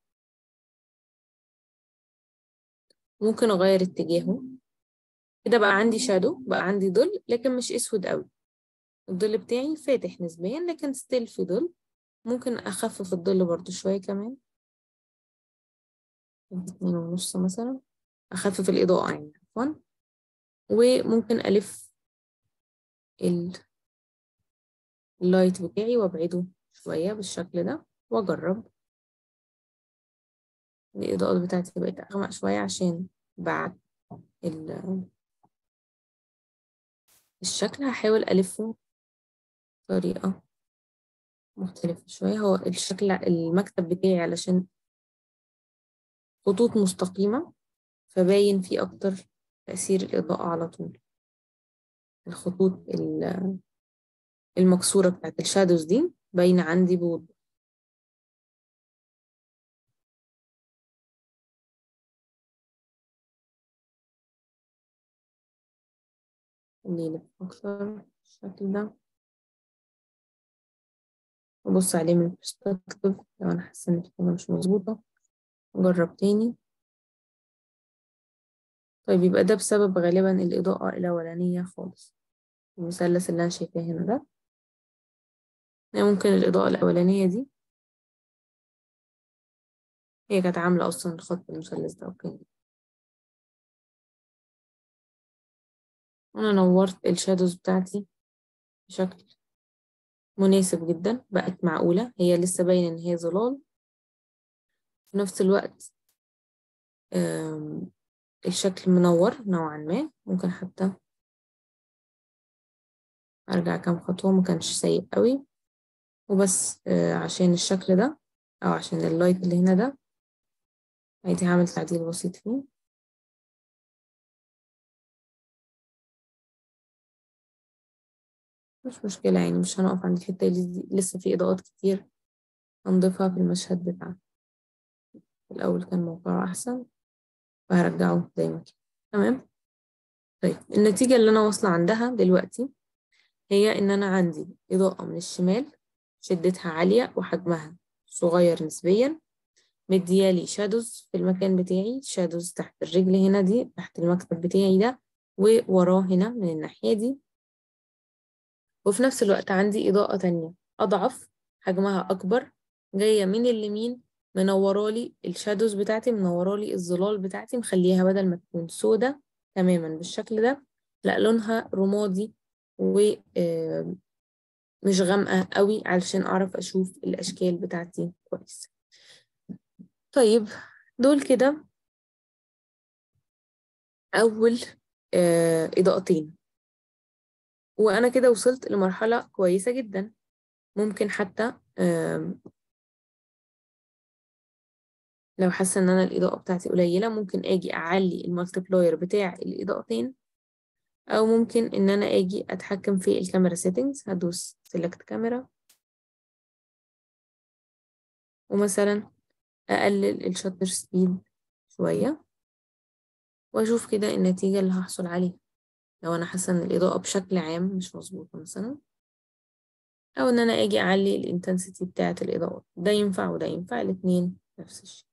ممكن أغير اتجاهه كده بقى عندي شادو بقى عندي ظل لكن مش أسود قوي الظل بتاعي فاتح نسبيا لكن ستيل في ظل ممكن أخفف الظل برضو شوية كمان اتنين ونص مثلا أخفف الإضاءة يعني عفوا وممكن ألف اللايت بتاعي وأبعده شوية بالشكل ده وأجرب الإضاءات بتاعتي بقت أغمق شوية عشان بعد الشكل هحاول ألفه بطريقة مختلفة شوية هو الشكل المكتب بتاعي علشان خطوط مستقيمة فباين فيه أكتر تأثير الإضاءة على طول الخطوط المكسورة بتاعت الشادوز دي باينة عندي بوضوح خليه يلف أكتر بالشكل ده وأبص عليه من البرسبكتيف لو أنا حاسة إن في حاجة مش مظبوطة أجرب تاني طيب يبقى ده بسبب غالبا الإضاءة الأولانية خالص المثلث اللي أنا شايفاه هنا ده يعني ممكن الإضاءة الأولانية دي هي كانت عاملة أصلا الخط المثلث ده أوكي أنا نورت الشادوز بتاعتي بشكل مناسب جدا بقت معقولة هي لسه باينة إن هي ظلال في نفس الوقت الشكل منور نوعا ما ممكن حتى أرجع كام خطوة مكانش سيء قوي وبس عشان الشكل ده أو عشان اللايت اللي هنا ده عادي هعمل تعديل بسيط فيه مش مشكلة يعني مش هنقف عند الحتة دي لسه في إضاءات كتير هنضيفها في المشهد بتاعنا الأول كان موقعه أحسن وهرجعه زي ما كان تمام طيب النتيجة اللي أنا واصلة عندها دلوقتي هي إن أنا عندي إضاءة من الشمال شدتها عالية وحجمها صغير نسبيا مديالي شادوز في المكان بتاعي شادوز تحت الرجل هنا دي تحت المكتب بتاعي ده ووراه هنا من الناحية دي وفي نفس الوقت عندي إضاءة تانية أضعف حجمها أكبر جاية من اليمين منورالي الشادوز بتاعتي منورالي الظلال بتاعتي مخليها بدل ما تكون سودة تماما بالشكل ده لا لونها رمادي ومش غامقة قوي علشان أعرف أشوف الأشكال بتاعتي كويس طيب دول كده أول إضاءتين وأنا كده وصلت لمرحلة كويسة جدا ممكن حتى لو حاسة إن أنا الإضاءة بتاعتي قليلة ممكن أجي أعلي المالتيبلاير بتاع الإضاءتين أو ممكن إن أنا أجي أتحكم في الكاميرا سيتنجز هدوس سيلكت كاميرا ومثلا أقلل الشاتر سبيد شوية وأشوف كده النتيجة اللي هحصل عليها لو أنا حاسة إن الإضاءة بشكل عام مش مظبوطة مثلا أو إن أنا أجي أعلي الانتنسيتي بتاعة الإضاءة ده ينفع وده ينفع الاتنين نفس الشيء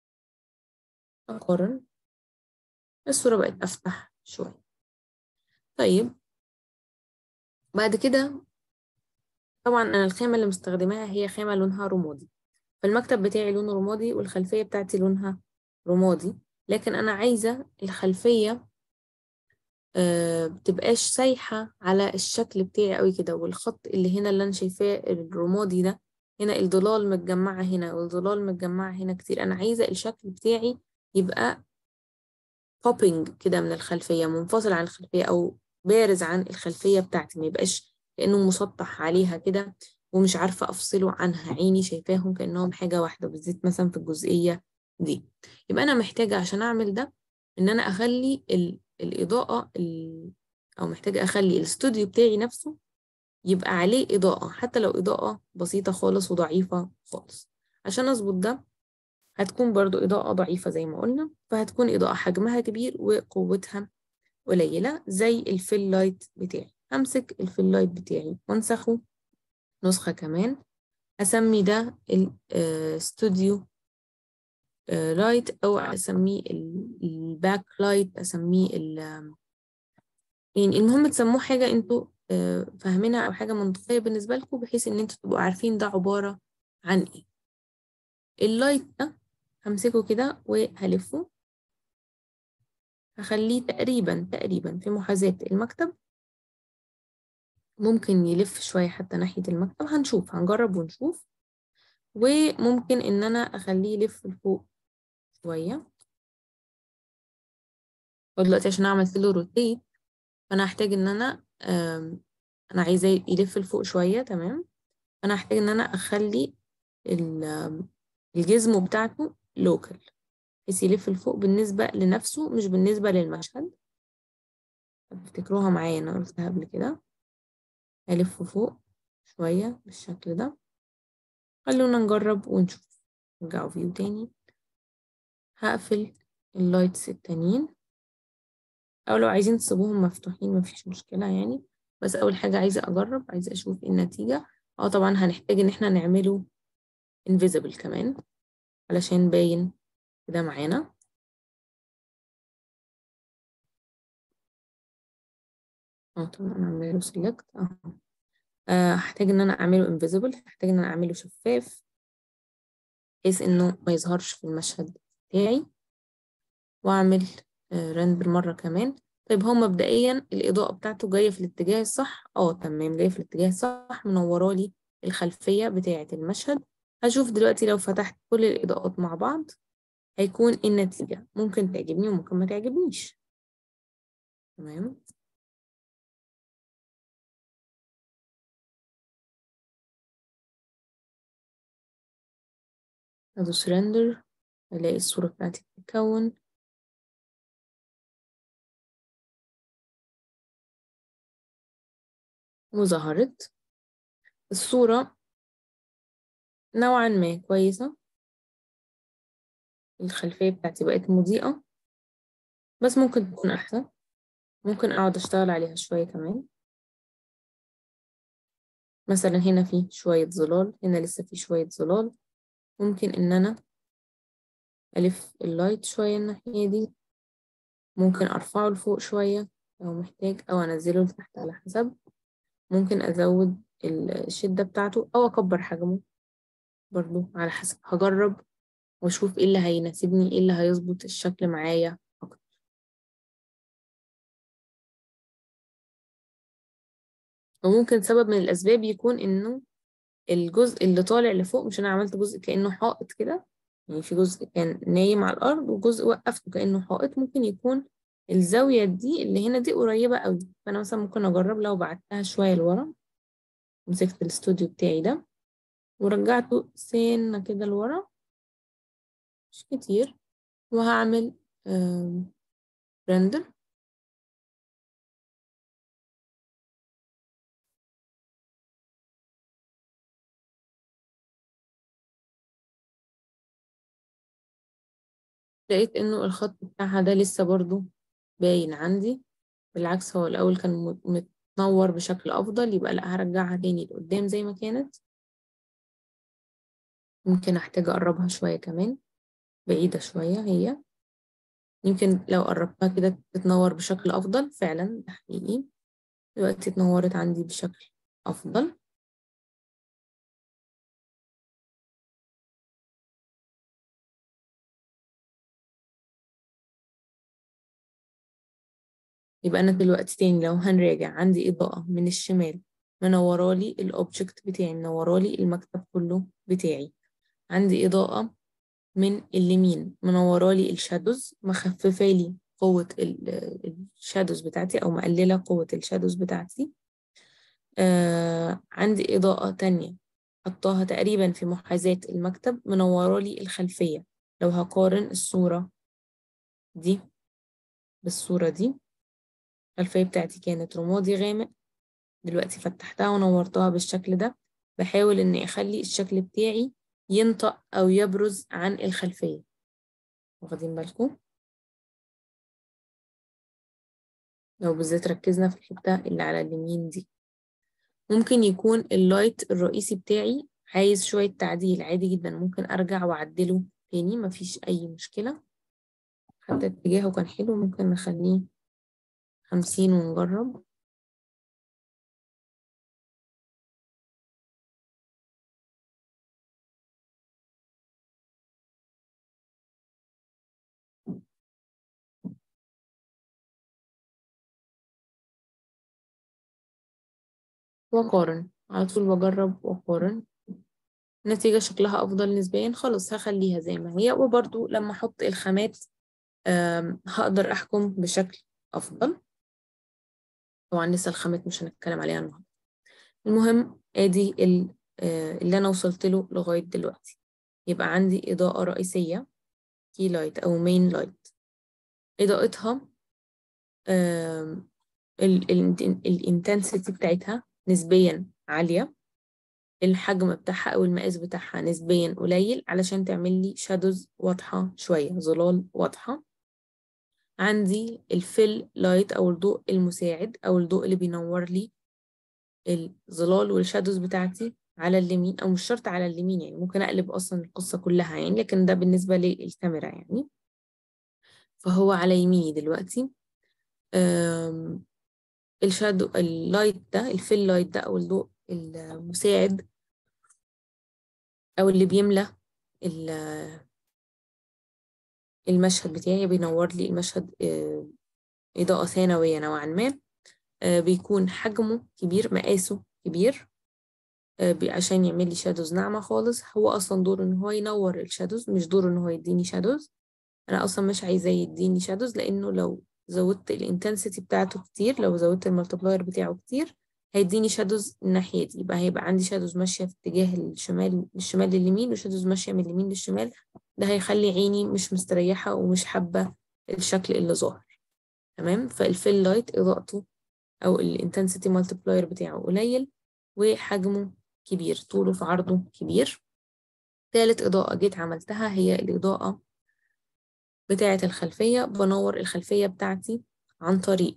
أقارن الصورة بقت أفتح شوية طيب بعد كده طبعا أنا الخامة اللي مستخدماها هي خامة لونها رمادي فالمكتب بتاعي لونه رمادي والخلفية بتاعتي لونها رمادي لكن أنا عايزة الخلفية أه بتبقاش سايحة على الشكل بتاعي قوي كده والخط اللي هنا اللي أنا شايفاه الرمادي ده هنا الضلال متجمعة هنا والضلال متجمعة هنا كتير أنا عايزة الشكل بتاعي يبقى بوبينج كده من الخلفية منفصل عن الخلفية أو بارز عن الخلفية بتاعتي ما يبقاش كأنه مسطح عليها كده ومش عارفة أفصله عنها عيني شايفاهم كأنهم حاجة واحدة بالذات مثلا في الجزئية دي يبقى أنا محتاجة عشان أعمل ده إن أنا أخلي ال... الإضاءة ال... أو محتاجة أخلي الاستوديو بتاعي نفسه يبقى عليه إضاءة حتى لو إضاءة بسيطة خالص وضعيفة خالص عشان أظبط ده هتكون برضو إضاءة ضعيفة زي ما قلنا فهتكون إضاءة حجمها كبير وقوتها قليلة زي الفيل لايت بتاعي همسك الفيل لايت بتاعي وانسخه نسخة كمان أسمي ده الاستوديو لايت أو أسميه الباك لايت أسميه ال يعني المهم تسموه حاجة انتوا فاهمينها أو حاجة منطقية بالنسبة لكم بحيث إن انتوا تبقوا عارفين ده عبارة عن إيه اللايت ده همسكه كده وهلفه هخليه تقريبا تقريبا في محاذاة المكتب ممكن يلف شوية حتى ناحية المكتب هنشوف هنجرب ونشوف وممكن إن أنا أخليه يلف لفوق شوية ودلوقتي عشان أعمل له روتيت فأنا هحتاج إن أنا أنا عايزاه يلف لفوق شوية تمام فأنا هحتاج إن أنا أخلي الجزمة بتاعته لوكال بحيث يلف لفوق بالنسبة لنفسه مش بالنسبة للمشهد تفتكروها معايا أنا قلتها قبل كده هلف فوق شوية بالشكل ده خلونا نجرب ونشوف نرجعوا فيو تاني هقفل اللايتس التانيين او لو عايزين تسيبوهم مفتوحين مفيش مشكلة يعني بس اول حاجة عايزة اجرب عايزة اشوف ايه النتيجة اه طبعا هنحتاج ان احنا نعمله invisible كمان علشان باين كده معانا اه طبعا اعمله select اه آه، هحتاج ان انا اعمله invisible هحتاج ان انا اعمله شفاف بحيث انه ما يظهرش في المشهد بتاعي واعمل رندر مرة كمان طيب هو مبدئيا الإضاءة بتاعته جاية في الاتجاه الصح اه تمام جاية في الاتجاه الصح منورة لي الخلفية بتاعة المشهد هشوف دلوقتي لو فتحت كل الإضاءات مع بعض هيكون إيه النتيجة ممكن تعجبني وممكن ما تعجبنيش تمام أدوس رندر ألاقي الصورة بتاعتي بتتكون وظهرت الصورة نوعا ما كويسة الخلفية بتاعتي بقت مضيئة بس ممكن تكون أحسن ممكن أقعد أشتغل عليها شوية كمان مثلا هنا في شوية ظلال هنا لسه في شوية ظلال ممكن إن أنا ألف اللايت شوية الناحية دي ممكن أرفعه لفوق شوية لو محتاج أو أنزله لتحت على حسب ممكن أزود الشدة بتاعته أو أكبر حجمه برضو على حسب هجرب وأشوف إيه اللي هيناسبني إيه اللي هيظبط الشكل معايا أكتر وممكن سبب من الأسباب يكون إنه الجزء اللي طالع لفوق مش أنا عملت جزء كأنه حائط كده يعني في جزء كان نايم على الأرض وجزء وقفته كأنه حائط ممكن يكون الزاوية دي اللي هنا دي قريبة قوي فأنا مثلا ممكن أجرب لو بعدتها شوية لورا مسكت الاستوديو بتاعي ده ورجعته سنة كده لورا مش كتير وهعمل رندر لقيت انه الخط بتاعها ده لسه برضو باين عندي بالعكس هو الأول كان متنور بشكل أفضل يبقى لأ هرجعها تاني لقدام زي ما كانت ممكن أحتاج أقربها شوية كمان بعيدة شوية هي يمكن لو قربتها كده تتنور بشكل أفضل فعلا ده حقيقي دلوقتي اتنورت عندي بشكل أفضل يبقى أنا دلوقتي تاني لو هنراجع عندي إضاءة من الشمال منورالي الأوبجكت بتاعي منورالي المكتب كله بتاعي عندي إضاءة من اليمين منورالي الشادوز مخففالي قوة الشادوز بتاعتي أو مقللة قوة الشادوز بتاعتي آه عندي إضاءة تانية حطاها تقريبا في محاذاة المكتب منورالي الخلفية لو هقارن الصورة دي بالصورة دي الخلفية بتاعتي كانت رمادي غامق دلوقتي فتحتها ونورتها بالشكل ده بحاول إني أخلي الشكل بتاعي ينطق أو يبرز عن الخلفية واخدين بالكم لو بالذات ركزنا في الحتة اللي على اليمين دي ممكن يكون اللايت الرئيسي بتاعي عايز شوية تعديل عادي جدا ممكن أرجع وأعدله تاني مفيش أي مشكلة حتى اتجاهه كان حلو ممكن نخليه خمسين ونجرب وأقارن على طول بجرب وأقارن النتيجة شكلها أفضل نسبيا خلاص هخليها زي ما هي وبرضو لما أحط الخامات هقدر أحكم بشكل أفضل طبعا لسه الخامات مش هنتكلم عليها النهاردة المهم ادي اللي انا وصلت له لغاية دلوقتي يبقى عندي إضاءة رئيسية كي لايت أو مين لايت إضاءتها الانتنسيتي بتاعتها نسبيا عالية الحجم بتاعها أو المقاس بتاعها نسبيا قليل علشان تعمل لي شادوز واضحة شوية ظلال واضحة عندي الفيل لايت أو الضوء المساعد أو الضوء اللي بينور لي الظلال والشادوز بتاعتي على اليمين أو مش شرط على اليمين يعني ممكن أقلب أصلا القصة كلها يعني لكن ده بالنسبة للكاميرا يعني فهو على يميني دلوقتي الشادو اللايت ده الفيل لايت ده أو الضوء المساعد أو اللي بيملى المشهد بتاعي بينور لي المشهد إضاءة ثانوية نوعا ما بيكون حجمه كبير مقاسه كبير عشان يعمل لي شادوز ناعمة خالص هو أصلا دوره إن هو ينور الشادوز مش دوره إن هو يديني شادوز أنا أصلا مش عايزاه يديني شادوز لأنه لو زودت الانتنسيتي بتاعته كتير لو زودت الملتبلاير بتاعه كتير هيديني شادوز الناحية دي يبقى هيبقى عندي شادوز ماشية في اتجاه الشمال من الشمال لليمين وشادوز ماشية من اليمين للشمال ده هيخلي عيني مش مستريحة ومش حابة الشكل اللي ظاهر تمام فالفيل لايت إضاءته أو الانتنسيتي مالتبلاير بتاعه قليل وحجمه كبير طوله في عرضه كبير تالت إضاءة جيت عملتها هي الإضاءة بتاعة الخلفية بنور الخلفية بتاعتي عن طريق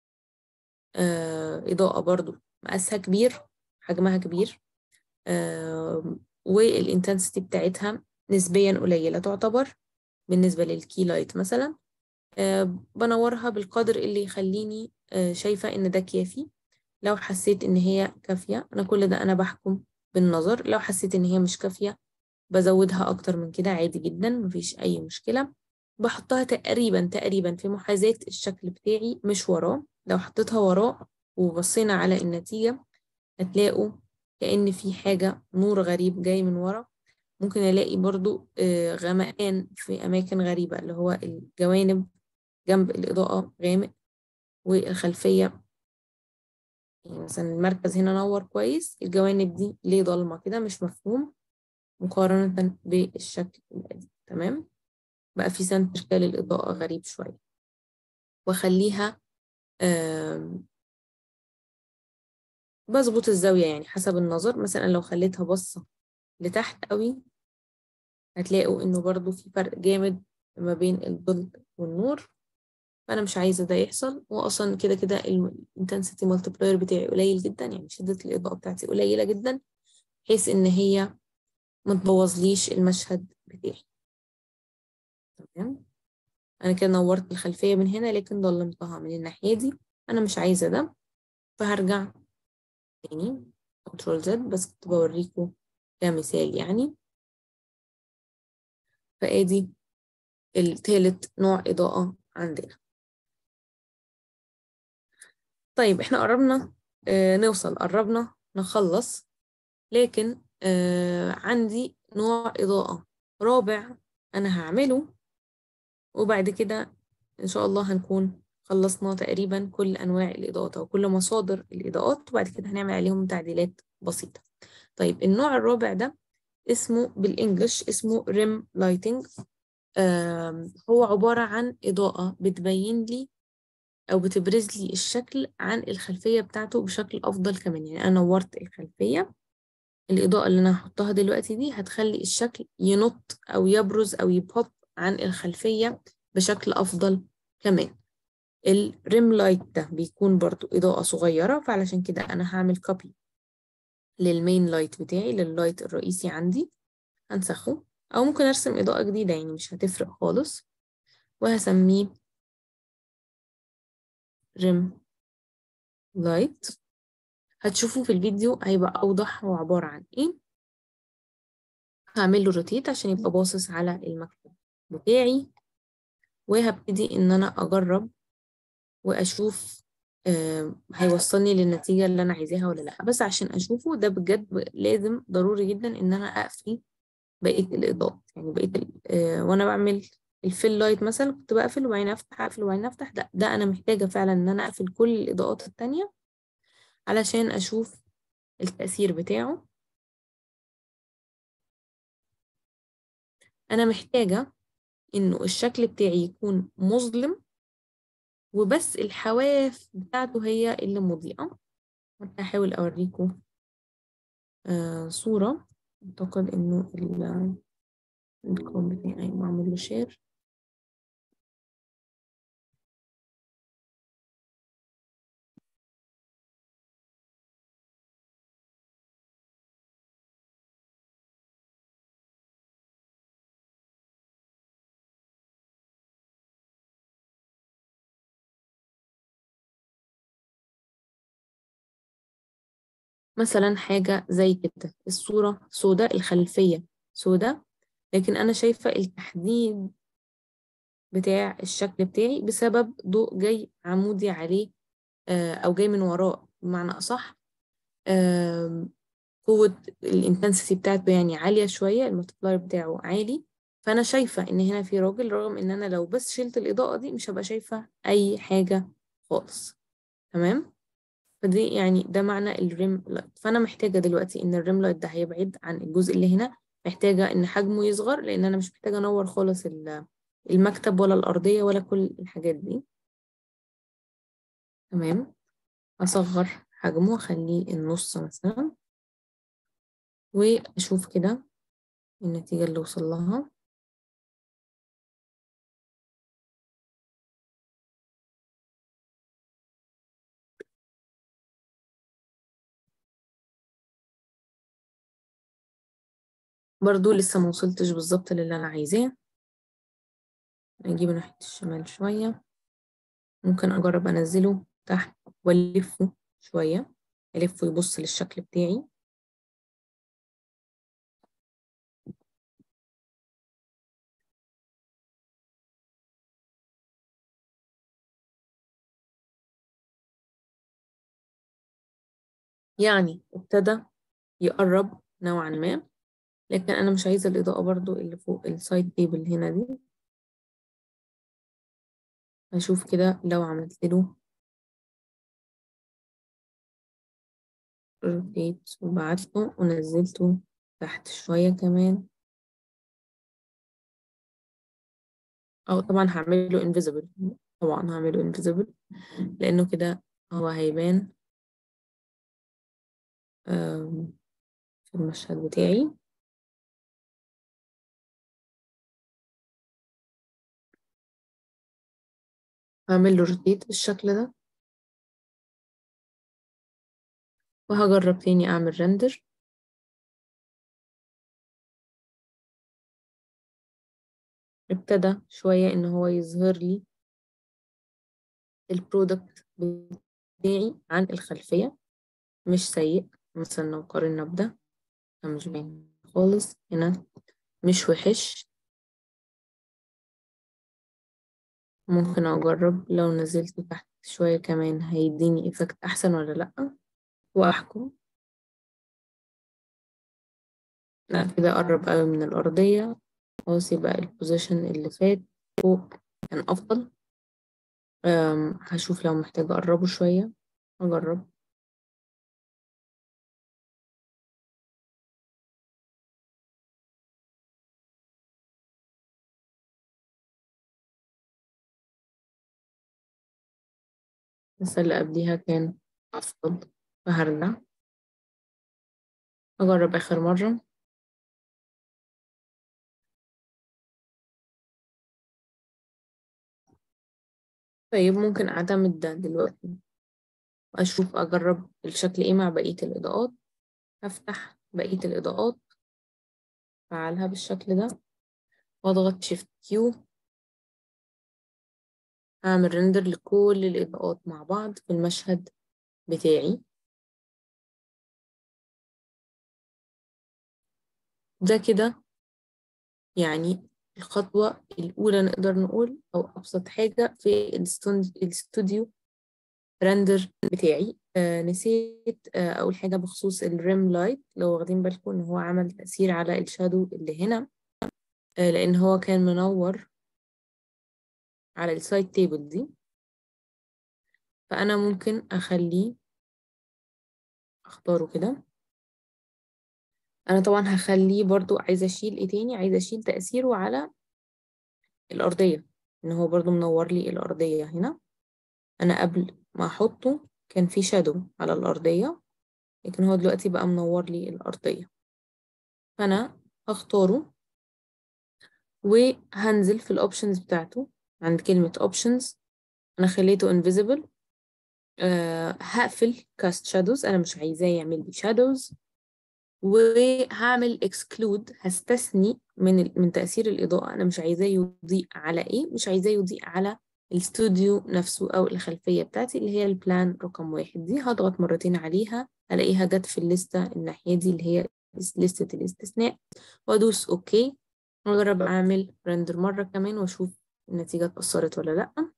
آه إضاءة برضو مقاسها كبير حجمها كبير آه والإنتنسيتي بتاعتها نسبيا قليلة تعتبر بالنسبة للكي لايت مثلا آه بنورها بالقدر اللي يخليني آه شايفة إن ده كافي لو حسيت إن هي كافية أنا كل ده أنا بحكم بالنظر لو حسيت إن هي مش كافية بزودها أكتر من كده عادي جدا مفيش أي مشكلة بحطها تقريبا تقريبا في محاذاة الشكل بتاعي مش وراه لو حطيتها وراه وبصينا على النتيجة هتلاقوا كأن في حاجة نور غريب جاي من ورا ممكن ألاقي برضو غمقان في أماكن غريبة اللي هو الجوانب جنب الإضاءة غامق والخلفية يعني مثلا المركز هنا نور كويس الجوانب دي ليه ضلمة كده مش مفهوم مقارنة بالشكل القديم تمام بقى في سنتر للإضاءة غريب شوية وأخليها بظبط الزاوية يعني حسب النظر مثلا لو خليتها بصة لتحت قوي هتلاقوا إنه برضو في فرق جامد ما بين الظل والنور فأنا مش عايزة ده يحصل وأصلا كده كده الانتنسيتي مالتبلاير بتاعي قليل جدا يعني شدة الإضاءة بتاعتي قليلة جدا بحيث إن هي ما تبوظليش المشهد بتاعي تمام أنا كده نورت الخلفية من هنا لكن ضلمتها من الناحية دي أنا مش عايزة ده فهرجع تاني كنترول زد بس كنت بوريكم كمثال يعني فادي التالت نوع إضاءة عندنا طيب احنا قربنا آه نوصل قربنا نخلص لكن آه عندي نوع إضاءة رابع أنا هعمله وبعد كده إن شاء الله هنكون خلصنا تقريبا كل أنواع الإضاءات أو كل مصادر الإضاءات وبعد كده هنعمل عليهم تعديلات بسيطة طيب النوع الرابع ده اسمه بالإنجلش اسمه ريم لايتنج هو عبارة عن إضاءة بتبين لي أو بتبرز لي الشكل عن الخلفية بتاعته بشكل أفضل كمان يعني أنا نورت الخلفية الإضاءة اللي أنا هحطها دلوقتي دي هتخلي الشكل ينط أو يبرز أو يبوب عن الخلفية بشكل أفضل كمان الريم لايت ده بيكون برضو إضاءة صغيرة فعلشان كده أنا هعمل كوبي للمين لايت بتاعي لللايت الرئيسي عندي هنسخه أو ممكن أرسم إضاءة جديدة يعني مش هتفرق خالص وهسميه ريم لايت هتشوفوا في الفيديو هيبقى أوضح هو عبارة عن إيه هعمل له روتيت عشان يبقى باصص على المكتب بتاعي وهبتدي إن أنا أجرب وأشوف آه هيوصلني للنتيجة اللي أنا عايزاها ولا لأ بس عشان أشوفه ده بجد لازم ضروري جدا إن أنا أقفل بقية الإضاءات يعني بقية آه وأنا بعمل الفيل لايت مثلا كنت بقفل وبعدين أفتح أقفل وبعدين أفتح ده, ده أنا محتاجة فعلا إن أنا أقفل كل الإضاءات التانية علشان أشوف التأثير بتاعه أنا محتاجة إنه الشكل بتاعي يكون مظلم وبس الحواف بتاعته هي اللي مضيئة هحاول أوريكم آه صورة أعتقد إنه الكروم بتاعي معمول له شير مثلا حاجة زي كده الصورة سوداء الخلفية سوداء لكن أنا شايفة التحديد بتاع الشكل بتاعي بسبب ضوء جاي عمودي عليه آه، أو جاي من وراه بمعنى أصح آم، قوة الانتنسيتي بتاعته يعني عالية شوية الملتبلاير بتاعه عالي فأنا شايفة إن هنا في راجل رغم إن أنا لو بس شلت الإضاءة دي مش هبقى شايفة أي حاجة خالص تمام فدي يعني ده معنى الريم لايت فأنا محتاجة دلوقتي إن الريم لايت ده هيبعد عن الجزء اللي هنا محتاجة إن حجمه يصغر لأن أنا مش محتاجة أنور خالص ال- المكتب ولا الأرضية ولا كل الحاجات دي تمام أصغر حجمه أخليه النص مثلا وأشوف كده النتيجة اللي وصل لها برضو لسه ما وصلتش بالظبط للي أنا عايزاه أجيب ناحية الشمال شوية ممكن أجرب أنزله تحت وألفه شوية ألفه يبص للشكل بتاعي يعني ابتدى يقرب نوعا ما لكن أنا مش عايزة الإضاءة برضو اللي فوق السايد تيبل هنا دي هشوف كده لو عملت له روتيت وبعته ونزلته تحت شوية كمان أو طبعا هعمله invisible طبعا هعمله invisible لأنه كده هو هيبان آم، في المشهد بتاعي هعمل له روتيت بالشكل ده وهجرب تاني أعمل رندر ابتدى شوية إن هو يظهر لي البرودكت بتاعي عن الخلفية مش سيء مثلا لو قارنا بده ده مش باين خالص هنا مش وحش ممكن أجرب لو نزلت تحت شوية كمان هيديني إفكت أحسن ولا لأ وأحكم لا كده قرب قوي من الأرضية خلاص يبقى البوزيشن اللي فات فوق كان أفضل أم، هشوف لو محتاجة أقربه شوية أجرب بس اللي قبليها كان أفضل فهرجع أجرب آخر مرة طيب ممكن أعتمد ده دلوقتي وأشوف أجرب الشكل إيه مع بقية الإضاءات هفتح بقية الإضاءات أفعلها بالشكل ده وأضغط شيفت كيو هعمل ريندر لكل الإضاءات مع بعض في المشهد بتاعي ده كده يعني الخطوة الأولى نقدر نقول أو أبسط حاجة في الاستون- الاستوديو رندر بتاعي آه نسيت آه أول حاجة بخصوص الريم لايت لو واخدين بالكم إن هو عمل تأثير على الشادو اللي هنا آه لأن هو كان منور على السايد تيبل دي فأنا ممكن أخليه أختاره كده أنا طبعا هخليه برضو عايزة أشيل إيه تاني عايزة أشيل تأثيره على الأرضية إن هو برضو منور لي الأرضية هنا أنا قبل ما أحطه كان في شادو على الأرضية لكن هو دلوقتي بقى منور لي الأرضية فأنا هختاره وهنزل في الأوبشنز بتاعته عند كلمة options أنا خليته invisible أه هقفل cast shadows أنا مش عايزاه يعمل لي shadows وهعمل exclude هستثني من ال- من تأثير الإضاءة أنا مش عايزاه يضيء على إيه مش عايزاه يضيء على الاستوديو نفسه أو الخلفية بتاعتي اللي هي البلان رقم واحد دي هضغط مرتين عليها ألاقيها جت في الليستة الناحية دي اللي هي لستة الاستثناء وأدوس أوكي وأجرب أعمل رندر مرة كمان وأشوف النتيجة اتأثرت ولا لأ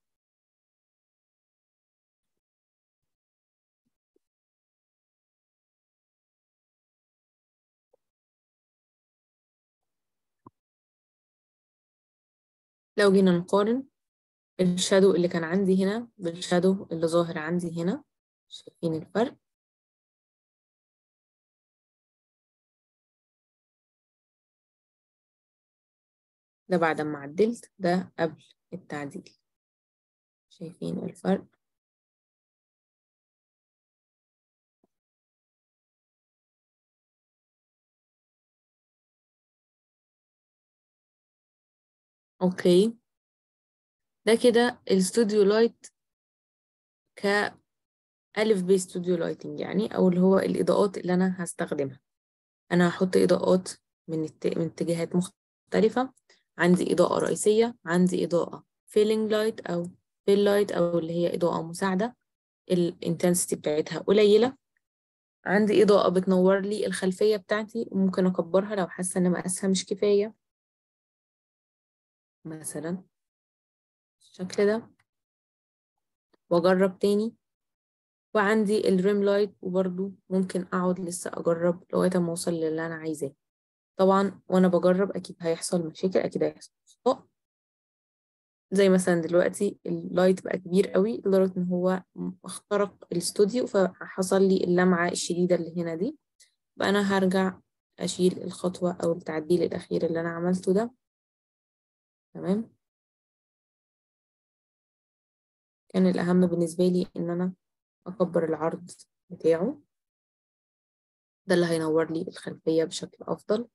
لو جينا نقارن الشادو اللي كان عندي هنا بالشادو اللي ظاهر عندي هنا شايفين الفرق ده بعد ما عدلت ده قبل التعديل شايفين الفرق اوكي ده كده الاستوديو لايت كألف بي استوديو لايتنج يعني او اللي هو الاضاءات اللي انا هستخدمها انا هحط اضاءات من الت... من اتجاهات مختلفة عندي اضاءة رئيسية عندي اضاءة فيلينج لايت او فيل لايت او اللي هي اضاءة مساعدة الانتنسيتي بتاعتها قليلة عندي إضاءة بتنور لي الخلفية بتاعتي وممكن أكبرها لو حاسة إن مقاسها مش كفاية مثلا الشكل ده وأجرب تاني وعندي الريم لايت وبرضو ممكن أقعد لسه أجرب لغاية ما أوصل للي أنا عايزاه طبعا وأنا بجرب أكيد هيحصل مشاكل أكيد هيحصل أخطاء زي مثلا دلوقتي اللايت بقى كبير قوي لدرجة إن هو اخترق الاستوديو فحصل لي اللمعة الشديدة اللي هنا دي بقى أنا هرجع أشيل الخطوة أو التعديل الأخير اللي أنا عملته ده تمام كان الأهم بالنسبة لي إن أنا أكبر العرض بتاعه ده اللي هينور لي الخلفية بشكل أفضل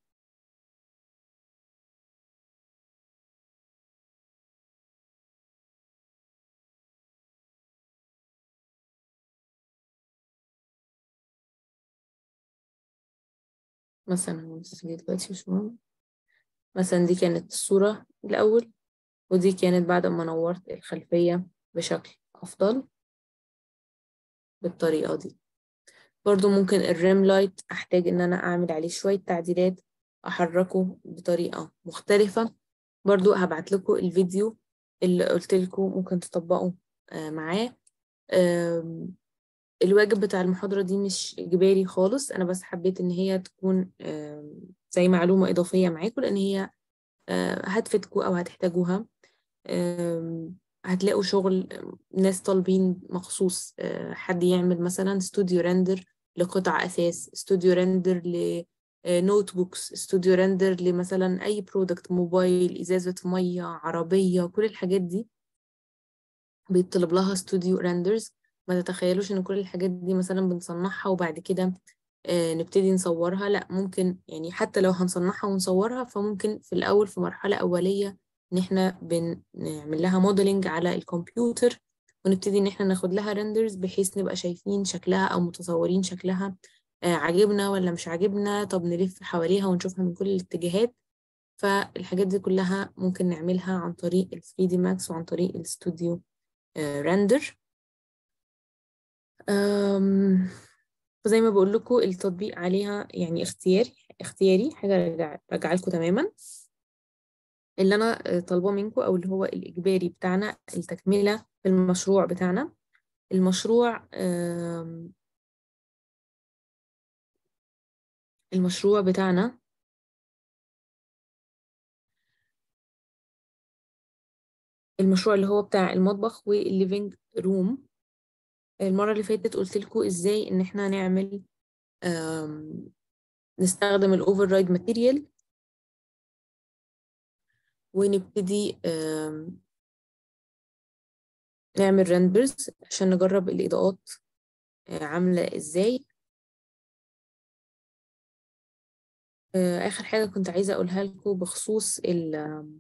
مثلا دلوقتي مش مهم مثلا دي كانت الصورة الأول ودي كانت بعد ما نورت الخلفية بشكل أفضل بالطريقة دي برضو ممكن الريم لايت أحتاج إن أنا أعمل عليه شوية تعديلات أحركه بطريقة مختلفة برضو هبعت لكم الفيديو اللي قلت لكم ممكن تطبقوا معاه الواجب بتاع المحاضرة دي مش إجباري خالص أنا بس حبيت إن هي تكون زي معلومة إضافية معاكم لأن هي هتفيدكم أو هتحتاجوها هتلاقوا شغل ناس طالبين مخصوص حد يعمل مثلا استوديو رندر لقطع أساس استوديو رندر لنوت بوكس استوديو رندر لمثلا أي برودكت موبايل إزازة مية عربية كل الحاجات دي بيطلب لها استوديو رندرز ما تتخيلوش ان كل الحاجات دي مثلا بنصنعها وبعد كده آه نبتدي نصورها لا ممكن يعني حتى لو هنصنعها ونصورها فممكن في الأول في مرحلة أولية إن إحنا بنعمل لها موديلنج على الكمبيوتر ونبتدي إن إحنا ناخد لها ريندرز بحيث نبقى شايفين شكلها أو متصورين شكلها آه عاجبنا ولا مش عاجبنا طب نلف حواليها ونشوفها من كل الاتجاهات فالحاجات دي كلها ممكن نعملها عن طريق ال 3D Max وعن طريق الاستوديو آه رندر فزي ما بقول لكم التطبيق عليها يعني اختياري اختياري حاجة راجعة لكم تماما اللي أنا طالباه منكم أو اللي هو الإجباري بتاعنا التكملة في المشروع بتاعنا المشروع المشروع بتاعنا المشروع اللي هو بتاع المطبخ والليفينج روم المرة اللي فاتت قلت لكم ازاي ان احنا نعمل نستخدم الاوفر رايد ماتيريال ونبتدي نعمل رندرز عشان نجرب الاضاءات عاملة ازاي اخر حاجة كنت عايزة اقولها لكم بخصوص ال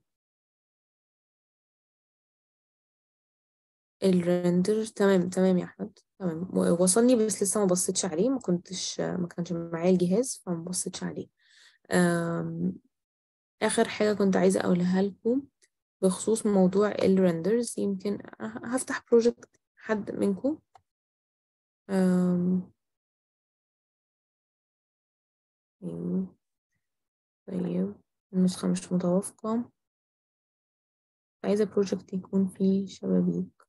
الرندر تمام تمام يا احمد تمام وصلني بس لسه ما بصيتش عليه ما كنتش ما كانش معايا الجهاز فما بصيتش عليه اخر حاجه كنت عايزه اقولها لكم بخصوص موضوع الرندرز يمكن هفتح بروجكت حد منكم أم... أيوه. طيب النسخة مش متوافقة عايزة بروجكت يكون فيه شبابيك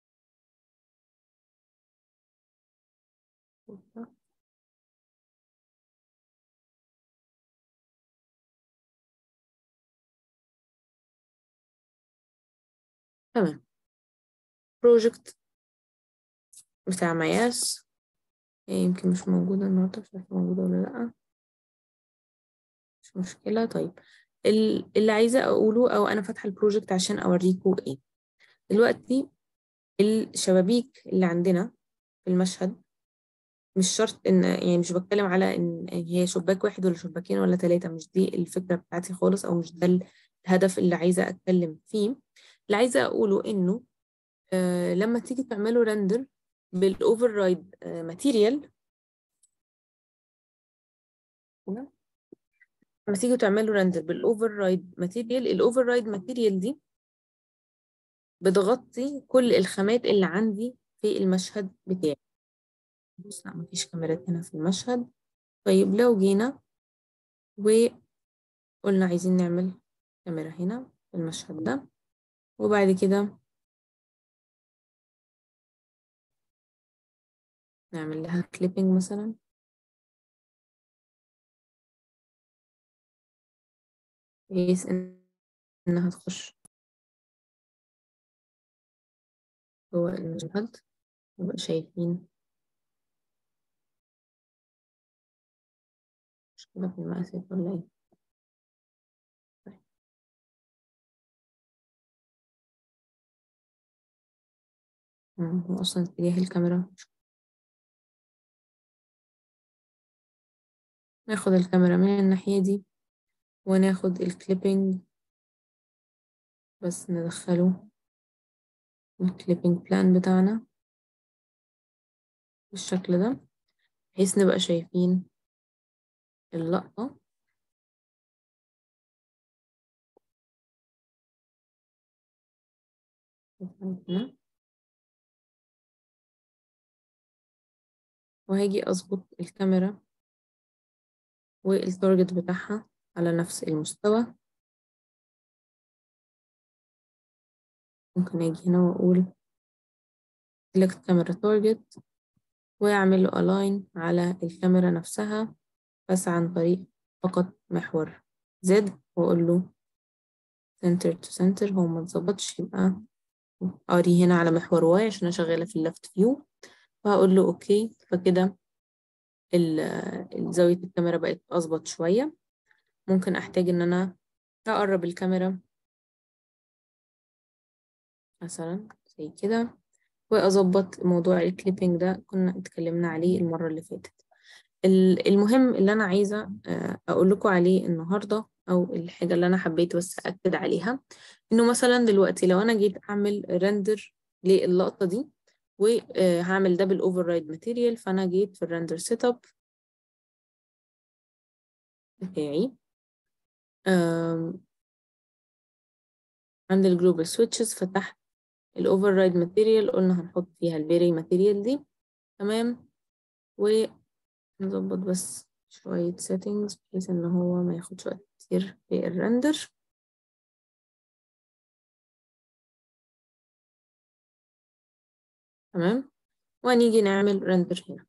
تمام بروجكت بتاع مياس هي يمكن مش موجودة النهاردة مش عارفة موجودة ولا لأ مش مشكلة طيب ال- اللي عايزة أقوله أو أنا فاتحة البروجكت عشان أوريكم إيه دلوقتي الشبابيك اللي عندنا في المشهد مش شرط إن يعني مش بتكلم على إن هي شباك واحد ولا شباكين ولا ثلاثة مش دي الفكرة بتاعتي خالص أو مش ده الهدف اللي عايزة أتكلم فيه اللي عايزة أقوله إنه آه لما تيجي تعملوا رندر بالأوفر رايد ماتيريال لما تيجوا تعملوا رندر بالاوفر رايد ماتيريال الاوفر رايد ماتيريال دي بتغطي كل الخامات اللي عندي في المشهد بتاعي بص لا مفيش كاميرات هنا في المشهد طيب لو جينا وقلنا عايزين نعمل كاميرا هنا في المشهد ده وبعد كده نعمل لها كليبنج مثلا بحيث انها تخش جوه المشهد نبقى شايفين مشكلة في المقاسات ولا ايه طيب. مم، هو اصلا اتجاه الكاميرا ناخد الكاميرا من الناحية دي وناخد الكليبنج بس ندخله الكليبنج بلان بتاعنا بالشكل ده بحيث نبقى شايفين اللقطة بتاعتنا وهاجي أظبط الكاميرا والتارجت بتاعها على نفس المستوى ممكن أجي هنا وأقول select camera target وأعمل له align على الكاميرا نفسها بس عن طريق فقط محور Z وأقول له center to center هو ما اتظبطش يبقى أوري هنا على محور Y عشان أنا شغالة في اللفت فيو وهقول له أوكي فكده زاوية الكاميرا بقت أظبط شوية ممكن أحتاج إن أنا أقرب الكاميرا مثلا زي كده وأظبط موضوع الكليبينج ده كنا اتكلمنا عليه المرة اللي فاتت المهم اللي أنا عايزة أقول لكم عليه النهاردة أو الحاجة اللي أنا حبيت بس أكد عليها إنه مثلا دلوقتي لو أنا جيت أعمل رندر للقطة دي وهعمل ده بالأوفر رايد ماتيريال فأنا جيت في الرندر سيت أب بتاعي عند الجلوبال سويتشز فتحت الاوفر رايد ماتيريال قلنا هنحط فيها الفيري ماتيريال دي تمام ونظبط بس شوية settings بحيث ان هو ما ياخدش وقت كتير في الرندر تمام وهنيجي نعمل رندر هنا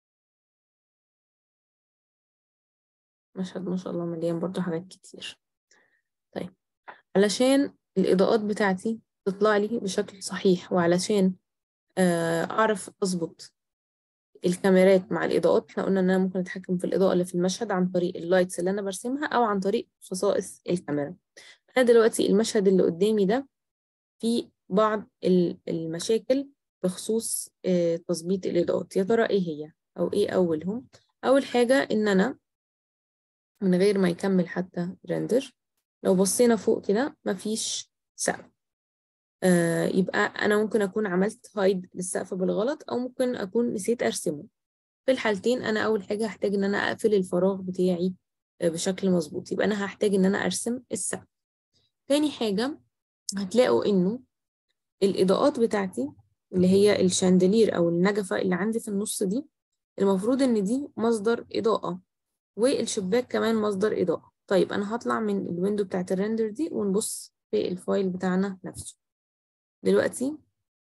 مشهد ما شاء الله مليان برضو حاجات كتير طيب علشان الإضاءات بتاعتي تطلع لي بشكل صحيح وعلشان أعرف أظبط الكاميرات مع الإضاءات احنا قلنا إن أنا ممكن أتحكم في الإضاءة اللي في المشهد عن طريق اللايتس اللي أنا برسمها أو عن طريق خصائص الكاميرا أنا دلوقتي المشهد اللي قدامي ده فيه بعض المشاكل بخصوص تظبيط الإضاءات يا ترى إيه هي أو إيه أولهم أول حاجة إن أنا من غير ما يكمل حتى رندر لو بصينا فوق كده مفيش سقف آه يبقى أنا ممكن أكون عملت هايد للسقف بالغلط أو ممكن أكون نسيت أرسمه في الحالتين أنا أول حاجة هحتاج إن أنا أقفل الفراغ بتاعي بشكل مظبوط يبقى أنا هحتاج إن أنا أرسم السقف تاني حاجة هتلاقوا إنه الإضاءات بتاعتي اللي هي الشاندلير أو النجفة اللي عندي في النص دي المفروض إن دي مصدر إضاءة والشباك كمان مصدر إضاءة طيب أنا هطلع من الويندو بتاعت الريندر دي ونبص في الفايل بتاعنا نفسه دلوقتي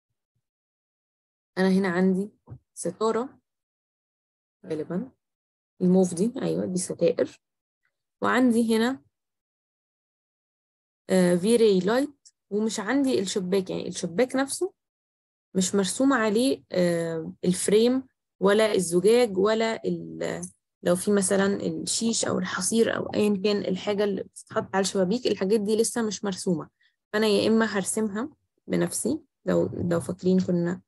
أنا هنا عندي ستارة غالبا الموف دي أيوة دي ستائر وعندي هنا في راي لايت ومش عندي الشباك يعني الشباك نفسه مش مرسوم عليه آه الفريم ولا الزجاج ولا لو في مثلا الشيش او الحصير او ايا كان الحاجه اللي بتتحط على الشبابيك الحاجات دي لسه مش مرسومه فانا يا اما هرسمها بنفسي لو لو فاكرين كنا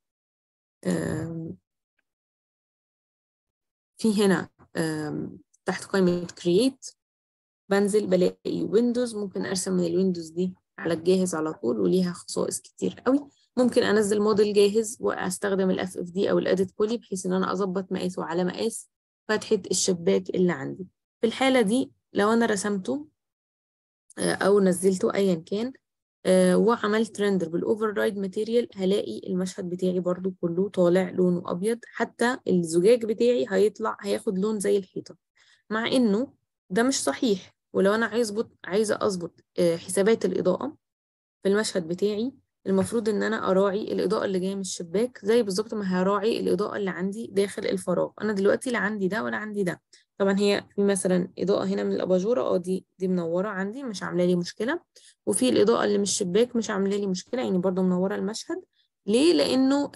في هنا تحت قائمه create بنزل بلاقي ويندوز ممكن ارسم من الويندوز دي على الجاهز على طول وليها خصائص كتير قوي ممكن انزل موديل جاهز واستخدم الاف اف دي او الاديت بولي بحيث ان انا اظبط مقاسه على مقاس فتحة الشباك اللي عندي في الحالة دي لو انا رسمته او نزلته ايا كان وعملت رندر بالاوفر رايد ماتيريال هلاقي المشهد بتاعي برضو كله طالع لونه ابيض حتى الزجاج بتاعي هيطلع هياخد لون زي الحيطة مع انه ده مش صحيح ولو انا عايز بط... عايزه اظبط حسابات الاضاءه في المشهد بتاعي المفروض ان انا اراعي الاضاءه اللي جايه من الشباك زي بالظبط ما هراعي الاضاءه اللي عندي داخل الفراغ انا دلوقتي لا عندي ده ولا عندي ده طبعا هي في مثلا اضاءه هنا من الاباجوره اه دي دي منوره عندي مش عامله لي مشكله وفي الاضاءه اللي من الشباك مش عامله لي مشكله يعني برضو منوره المشهد ليه لانه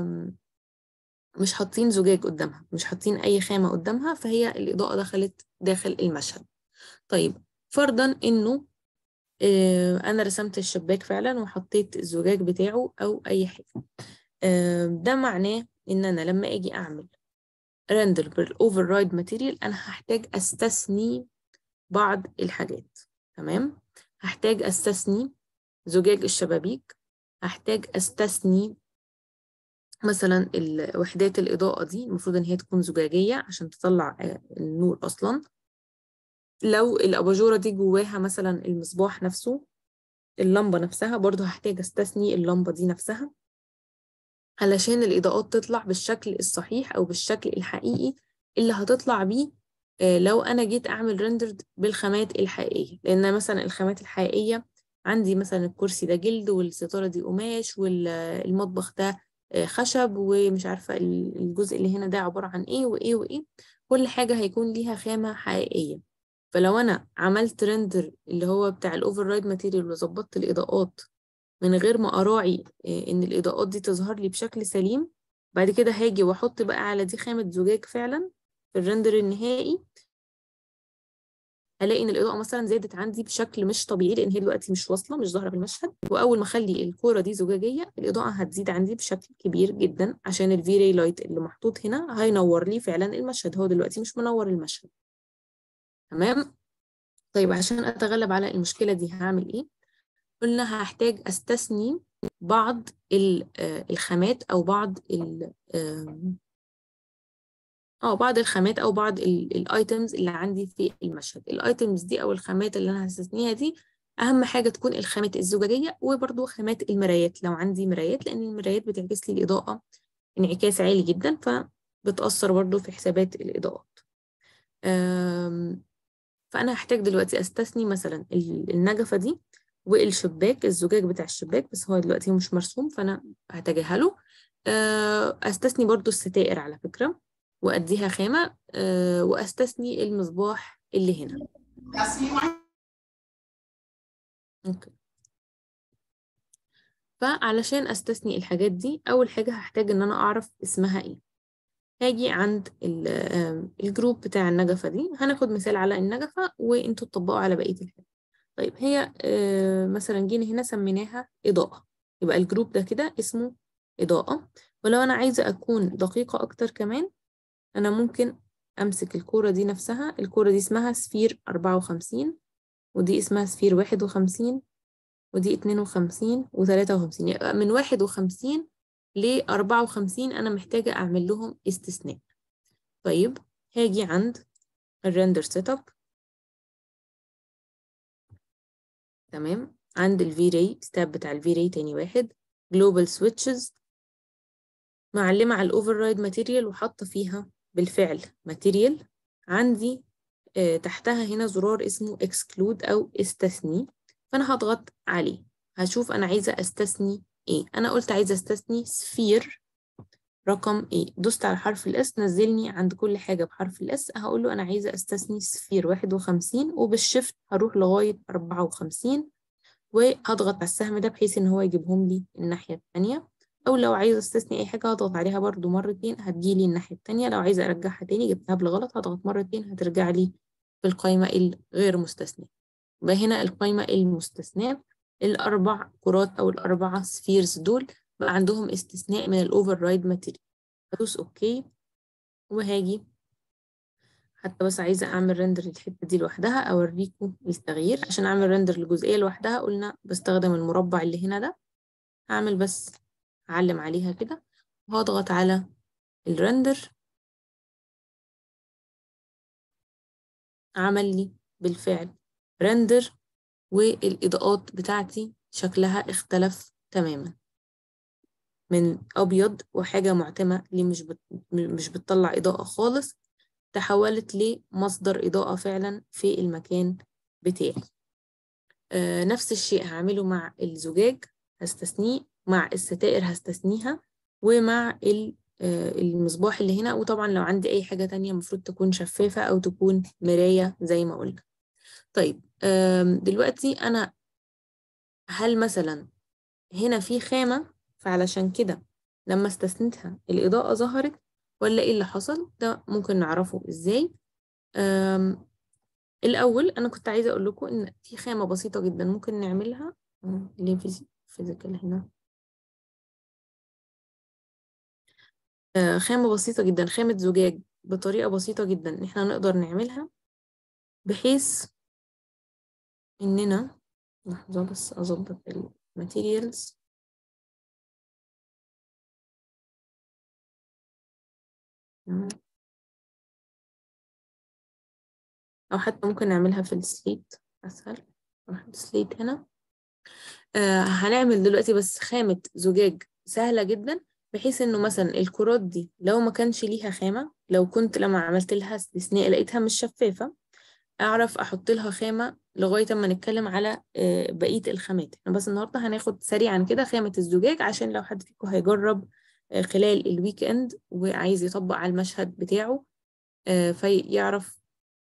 مش حاطين زجاج قدامها مش حاطين اي خامه قدامها فهي الاضاءه دخلت داخل المشهد طيب فرضا انه انا رسمت الشباك فعلا وحطيت الزجاج بتاعه او اي حاجه ده معناه ان انا لما اجي اعمل رندر بالاوفر رايد ماتيريال انا هحتاج استثني بعض الحاجات تمام هحتاج استثني زجاج الشبابيك هحتاج استثني مثلا وحدات الإضاءة دي المفروض إن هي تكون زجاجية عشان تطلع النور أصلا لو الأباجورة دي جواها مثلا المصباح نفسه اللمبة نفسها برضو هحتاج استثني اللمبة دي نفسها علشان الإضاءات تطلع بالشكل الصحيح أو بالشكل الحقيقي اللي هتطلع بيه لو أنا جيت أعمل ريندرد بالخامات الحقيقية لأن مثلا الخامات الحقيقية عندي مثلا الكرسي ده جلد والستارة دي قماش والمطبخ ده خشب ومش عارفة الجزء اللي هنا ده عبارة عن ايه وايه وايه كل حاجة هيكون ليها خامة حقيقية فلو انا عملت ريندر اللي هو بتاع الاوفر رايد ماتيريال وظبطت الاضاءات من غير ما اراعي ان الاضاءات دي تظهر لي بشكل سليم بعد كده هاجي واحط بقى على دي خامة زجاج فعلا في الريندر النهائي هلاقي ان الاضاءه مثلا زادت عندي بشكل مش طبيعي لان هي دلوقتي مش واصله مش ظاهره في المشهد واول ما اخلي الكوره دي زجاجيه الاضاءه هتزيد عندي بشكل كبير جدا عشان الفي راي لايت اللي محطوط هنا هينور لي فعلا المشهد هو دلوقتي مش منور المشهد تمام طيب عشان اتغلب على المشكله دي هعمل ايه قلنا هحتاج استثني بعض الخامات او بعض ال اه بعض الخامات او بعض الايتمز اللي عندي في المشهد الايتمز دي او الخامات اللي انا هستثنيها دي اهم حاجه تكون الخامات الزجاجيه وبرده خامات المرايات لو عندي مرايات لان المرايات بتعكس لي الاضاءه انعكاس عالي جدا فبتاثر برده في حسابات الاضاءات فانا هحتاج دلوقتي استثني مثلا النجفه دي والشباك الزجاج بتاع الشباك بس هو دلوقتي مش مرسوم فانا هتجاهله استثني برضو الستائر على فكره وأديها خامة أه وأستثني المصباح اللي هنا أوكي. فعلشان أستثني الحاجات دي أول حاجة هحتاج إن أنا أعرف اسمها إيه هاجي عند الجروب بتاع النجفة دي هناخد مثال على النجفة وانتوا تطبقوا على بقية الحاجة طيب هي أه مثلا جينا هنا سميناها إضاءة يبقى الجروب ده كده اسمه إضاءة ولو أنا عايزة أكون دقيقة أكتر كمان أنا ممكن أمسك الكورة دي نفسها الكورة دي اسمها سفير أربعة وخمسين ودي اسمها سفير واحد وخمسين ودي اتنين وخمسين وتلاتة وخمسين يبقى من واحد وخمسين لأربعة وخمسين أنا محتاجة أعمل لهم استثناء طيب هاجي عند الريندر سيت اب تمام عند الفي راي ستاب بتاع الفي راي تاني واحد جلوبال سويتشز معلمة على الاوفر رايد ماتيريال وحاطة فيها بالفعل ماتيريال عندي آه تحتها هنا زرار اسمه اكسكلود او استثني فانا هضغط عليه هشوف انا عايزة استثني ايه انا قلت عايزة استثني سفير رقم ايه دوست على حرف الاس نزلني عند كل حاجة بحرف الاس هقول له انا عايزة استثني سفير واحد وخمسين وبالشفت هروح لغاية أربعة وخمسين وهضغط على السهم ده بحيث ان هو يجيبهم لي الناحية التانية او لو عايزة استثني اي حاجة هضغط عليها برضو مرتين هتجيلي الناحية التانية لو عايزة ارجعها تاني جبتها بالغلط هضغط مرتين هترجع لي في القائمة الغير مستثنية يبقى هنا القائمة المستثناة الأربع كرات أو الأربعة سفيرز دول بقى عندهم استثناء من الأوفر رايد ماتيريال هدوس أوكي وهاجي حتى بس عايزة أعمل رندر للحتة دي لوحدها أوريكم التغيير عشان أعمل رندر لجزئية لوحدها قلنا بستخدم المربع اللي هنا ده هعمل بس أعلم عليها كده وهضغط على الرندر عمل لي بالفعل رندر والإضاءات بتاعتي شكلها اختلف تماما من أبيض وحاجة معتمة اللي مش بت... مش بتطلع إضاءة خالص تحولت لمصدر إضاءة فعلا في المكان بتاعي آه نفس الشيء هعمله مع الزجاج هستثنيه مع الستائر هستثنيها ومع آه المصباح اللي هنا وطبعا لو عندي أي حاجة تانية المفروض تكون شفافة أو تكون مراية زي ما قلنا طيب دلوقتي أنا هل مثلا هنا في خامة فعلشان كده لما استثنتها الإضاءة ظهرت ولا إيه اللي حصل ده ممكن نعرفه إزاي الأول أنا كنت عايزة أقول لكم إن في خامة بسيطة جدا ممكن نعملها ليه فيزيكال هنا آه خامة بسيطة جدا خامة زجاج بطريقة بسيطة جدا إن إحنا نقدر نعملها بحيث إننا لحظة بس أظبط الماتيريالز أو حتى ممكن نعملها في السليت أسهل نروح السليت هنا آه هنعمل دلوقتي بس خامة زجاج سهلة جدا بحيث إنه مثلا الكرات دي لو ما كانش ليها خامة لو كنت لما عملت لها استثناء لقيتها مش شفافة أعرف أحط لها خامة لغاية ما نتكلم على آه بقية الخامات احنا بس النهاردة هناخد سريعا كده خامة الزجاج عشان لو حد فيكم هيجرب آه خلال الويك اند وعايز يطبق على المشهد بتاعه آه فيعرف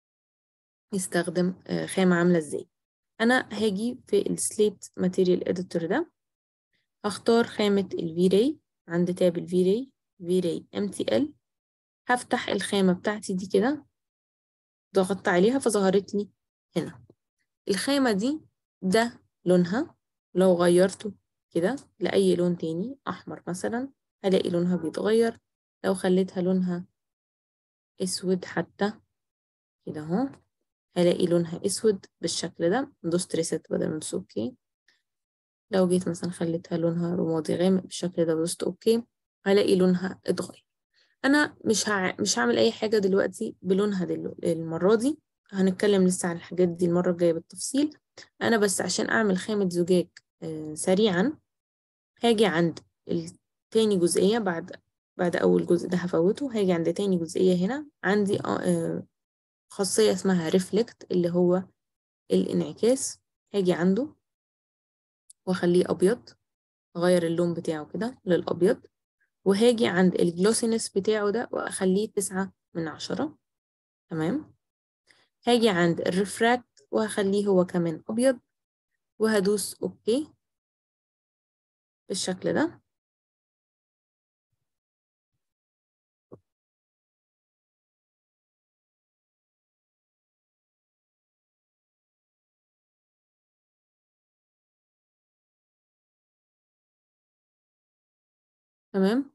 يستخدم خامة عاملة ازاي أنا هاجي في السليت ماتيريال اديتور ده هختار خامة الفيراي عند تاب الفيراي فيراي MTL هفتح الخامة بتاعتي دي كده ضغطت عليها فظهرت لي هنا الخامة دي ده لونها لو غيرته كده لأي لون تاني أحمر مثلا هلاقي لونها بيتغير لو خليتها لونها أسود حتى كده اهو هلاقي لونها اسود بالشكل ده دوست ريست بدل ما ندوس اوكي لو جيت مثلا خليتها لونها رمادي غامق بالشكل ده دوست اوكي هلاقي لونها اتغير انا مش ها... مش هعمل اي حاجه دلوقتي بلونها دل... المره دي هنتكلم لسه عن الحاجات دي المره الجايه بالتفصيل انا بس عشان اعمل خامه زجاج آه سريعا هاجي عند تاني جزئيه بعد بعد اول جزء ده هفوته هاجي عند تاني جزئيه هنا عندي آه خاصية اسمها ريفلكت اللي هو الانعكاس هاجي عنده واخليه أبيض أغير اللون بتاعه كده للأبيض وهاجي عند الجلوسينس بتاعه ده وأخليه تسعة من عشرة تمام هاجي عند الريفراكت وهخليه هو كمان أبيض وهدوس أوكي بالشكل ده تمام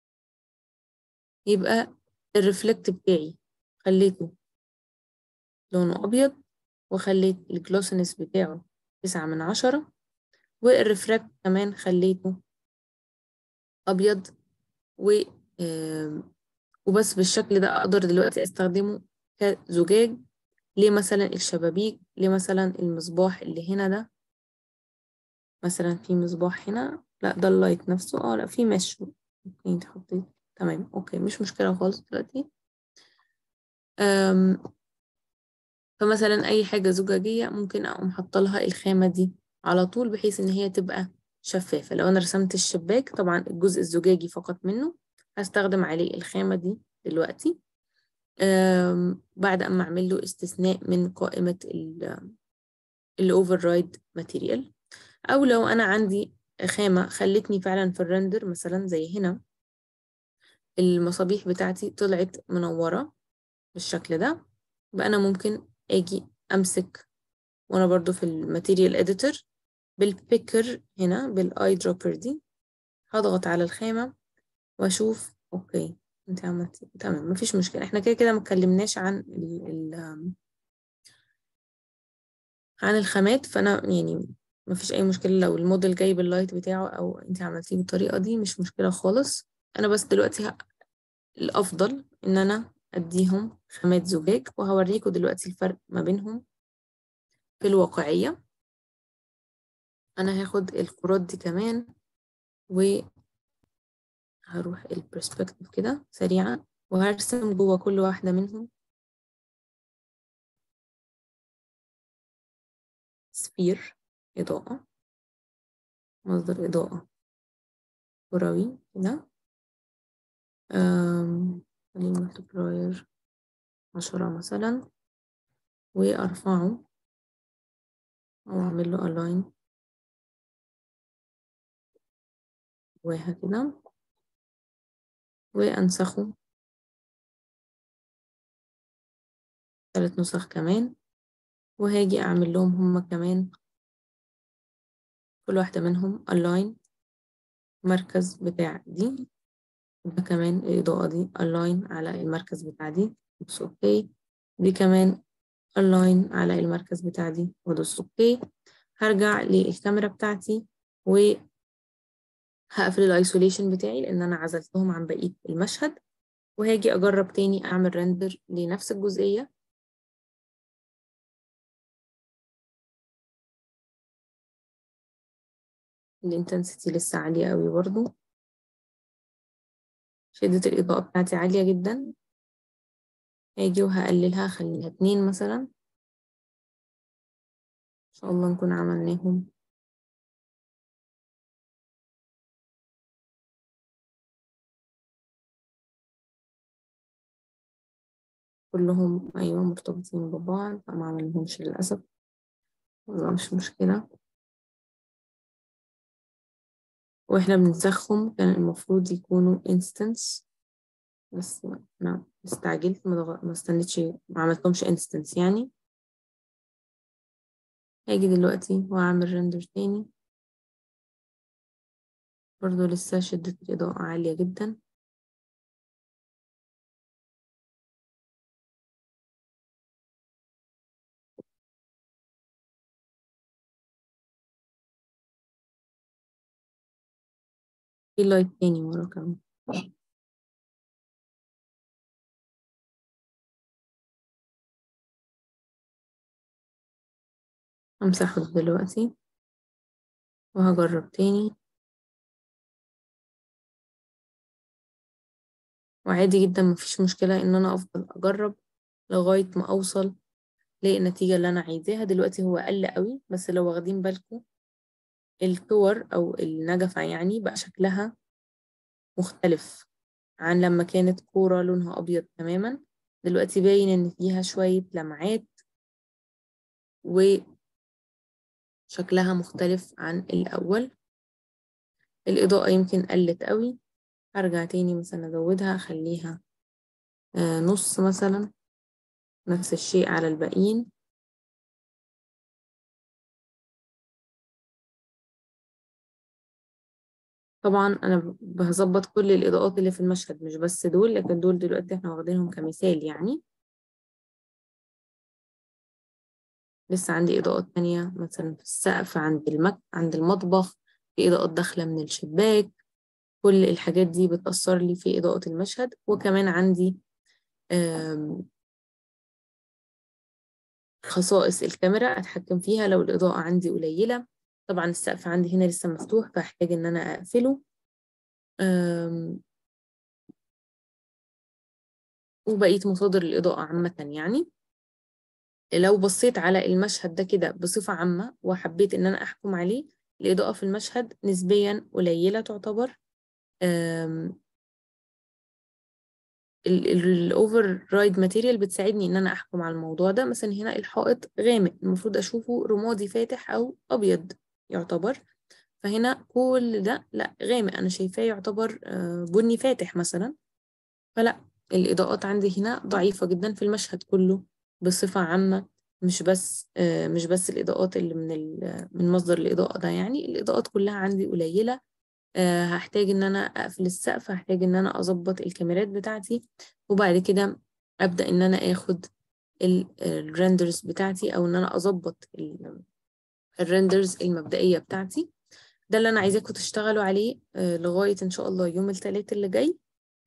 يبقى الريفلكت بتاعي خليته لونه أبيض وخليت الجلوسنس بتاعه تسعة من عشرة والريفراكت كمان خليته أبيض و وبس بالشكل ده أقدر دلوقتي أستخدمه كزجاج ليه مثلا الشبابيك ليه مثلا المصباح اللي هنا ده مثلا في مصباح هنا لا ده اللايت نفسه اه لا في مش ممكن انت حطيت تمام اوكي مش مشكلة خالص دلوقتي أم فمثلا اي حاجة زجاجية ممكن اقوم حاطة لها الخامة دي على طول بحيث ان هي تبقى شفافة لو انا رسمت الشباك طبعا الجزء الزجاجي فقط منه هستخدم عليه الخامة دي دلوقتي أم بعد اما اعمل له استثناء من قائمة الاوفر رايد ماتيريال او لو انا عندي خامة خلتني فعلا في الرندر مثلا زي هنا المصابيح بتاعتي طلعت منورة بالشكل ده يبقى أنا ممكن أجي أمسك وأنا برضو في الماتيريال اديتور بالبيكر هنا بالاي دروبر دي هضغط على الخامة وأشوف أوكي أنت عملتي تمام مفيش مشكلة احنا كده كده متكلمناش عن ال ال عن الخامات فأنا يعني مفيش أي مشكلة لو الموديل جاي باللايت بتاعه أو أنت عملتيه بالطريقة دي مش مشكلة خالص أنا بس دلوقتي ه... الأفضل إن أنا أديهم خامات زجاج وهوريكم دلوقتي الفرق ما بينهم في الواقعية أنا هاخد الكرات دي كمان وهروح البرسبكتيف كده سريعا وهرسم جوه كل واحدة منهم سفير إضاءة مصدر إضاءة كروي كده خلينا ملتبلاير عشرة مثلا وأرفعه أو أعمل له align جواها كده وأنسخه ثلاث نسخ كمان وهاجي أعمل لهم هما كمان كل واحدة منهم align مركز بتاع دي ده كمان الإضاءة دي align على المركز بتاع دي دوس اوكي دي كمان align على المركز بتاع دي وادوس اوكي هرجع للكاميرا بتاعتي وهقفل الايسوليشن بتاعي لان انا عزلتهم عن بقية المشهد وهاجي اجرب تاني اعمل رندر لنفس الجزئية الانتنسيتي لسه عالية قوي برضو شدة الإضاءة بتاعتي عالية جدا هاجي وهقللها أخليها اتنين مثلا إن شاء الله نكون عملناهم كلهم أيوة مرتبطين ببعض فما عملهمش للأسف والله مش مشكلة واحنا بنسخهم كان المفروض يكونوا instance بس أنا استعجلت ما, دغ... ما استنيتش ما عملتهمش instance يعني هاجي دلوقتي وأعمل رندر تاني برضو لسه شدة الإضاءة عالية جدا في لايت تاني ورا كمان همسحه دلوقتي وهجرب تاني وعادي جدا مفيش مشكلة إن أنا أفضل أجرب لغاية ما أوصل للنتيجة اللي أنا عايزاها دلوقتي هو قل قوي بس لو واخدين بالكم الكور أو النجفة يعني بقى شكلها مختلف عن لما كانت كورة لونها أبيض تماما دلوقتي باين إن فيها شوية لمعات وشكلها مختلف عن الأول الإضاءة يمكن قلت قوي هرجع تاني مثلا أزودها أخليها آه نص مثلا نفس الشيء على الباقيين طبعا أنا بظبط كل الإضاءات اللي في المشهد مش بس دول لكن دول دلوقتي احنا واخدينهم كمثال يعني لسه عندي إضاءات تانية مثلا في السقف عند المك... عند المطبخ في إضاءات داخلة من الشباك كل الحاجات دي بتأثر لي في إضاءة المشهد وكمان عندي خصائص الكاميرا أتحكم فيها لو الإضاءة عندي قليلة طبعا السقف عندي هنا لسه مفتوح فهحتاج ان انا اقفله أم، وبقية مصادر الإضاءة عامة يعني لو بصيت على المشهد ده كده بصفة عامة وحبيت إن أنا أحكم عليه الإضاءة في المشهد نسبيا قليلة تعتبر الأوفر رايد ماتيريال بتساعدني إن أنا أحكم على الموضوع ده مثلا هنا الحائط غامق المفروض أشوفه رمادي فاتح أو أبيض يعتبر فهنا كل ده لا غامق أنا شايفاه يعتبر آه، بني فاتح مثلا فلا الإضاءات عندي هنا ضعيفة جدا في المشهد كله بصفة عامة مش بس آه، مش بس الإضاءات اللي من ال- من مصدر الإضاءة ده يعني الإضاءات كلها عندي قليلة آه، هحتاج إن أنا أقفل السقف هحتاج إن أنا أظبط الكاميرات بتاعتي وبعد كده أبدأ إن أنا آخد الريندرز بتاعتي أو إن أنا أظبط الريندرز المبدئية بتاعتي ده اللي أنا عايزاكم تشتغلوا عليه آه، لغاية إن شاء الله يوم الثلاث اللي جاي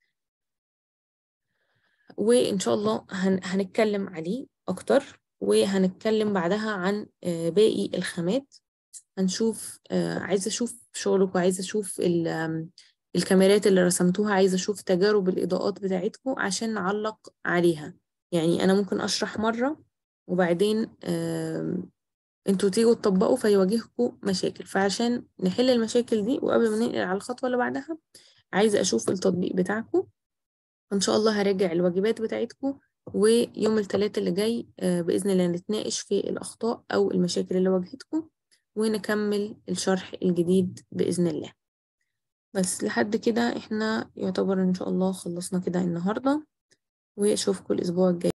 وإن شاء الله هن هنتكلم عليه أكتر وهنتكلم بعدها عن آه، باقي الخامات هنشوف آه، عايزة أشوف شغلكم عايزة أشوف ال- آم، الكاميرات اللي رسمتوها عايزة أشوف تجارب الإضاءات بتاعتكم عشان نعلق عليها يعني أنا ممكن أشرح مرة وبعدين آم، انتوا تيجوا تطبقوا فيواجهكم مشاكل فعشان نحل المشاكل دي وقبل ما ننقل على الخطوة اللي بعدها عايزة أشوف التطبيق بتاعكم إن شاء الله هراجع الواجبات بتاعتكم ويوم الثلاث اللي جاي آه، بإذن الله نتناقش في الأخطاء أو المشاكل اللي واجهتكم ونكمل الشرح الجديد بإذن الله بس لحد كده احنا يعتبر إن شاء الله خلصنا كده النهاردة وأشوفكم الأسبوع الجاي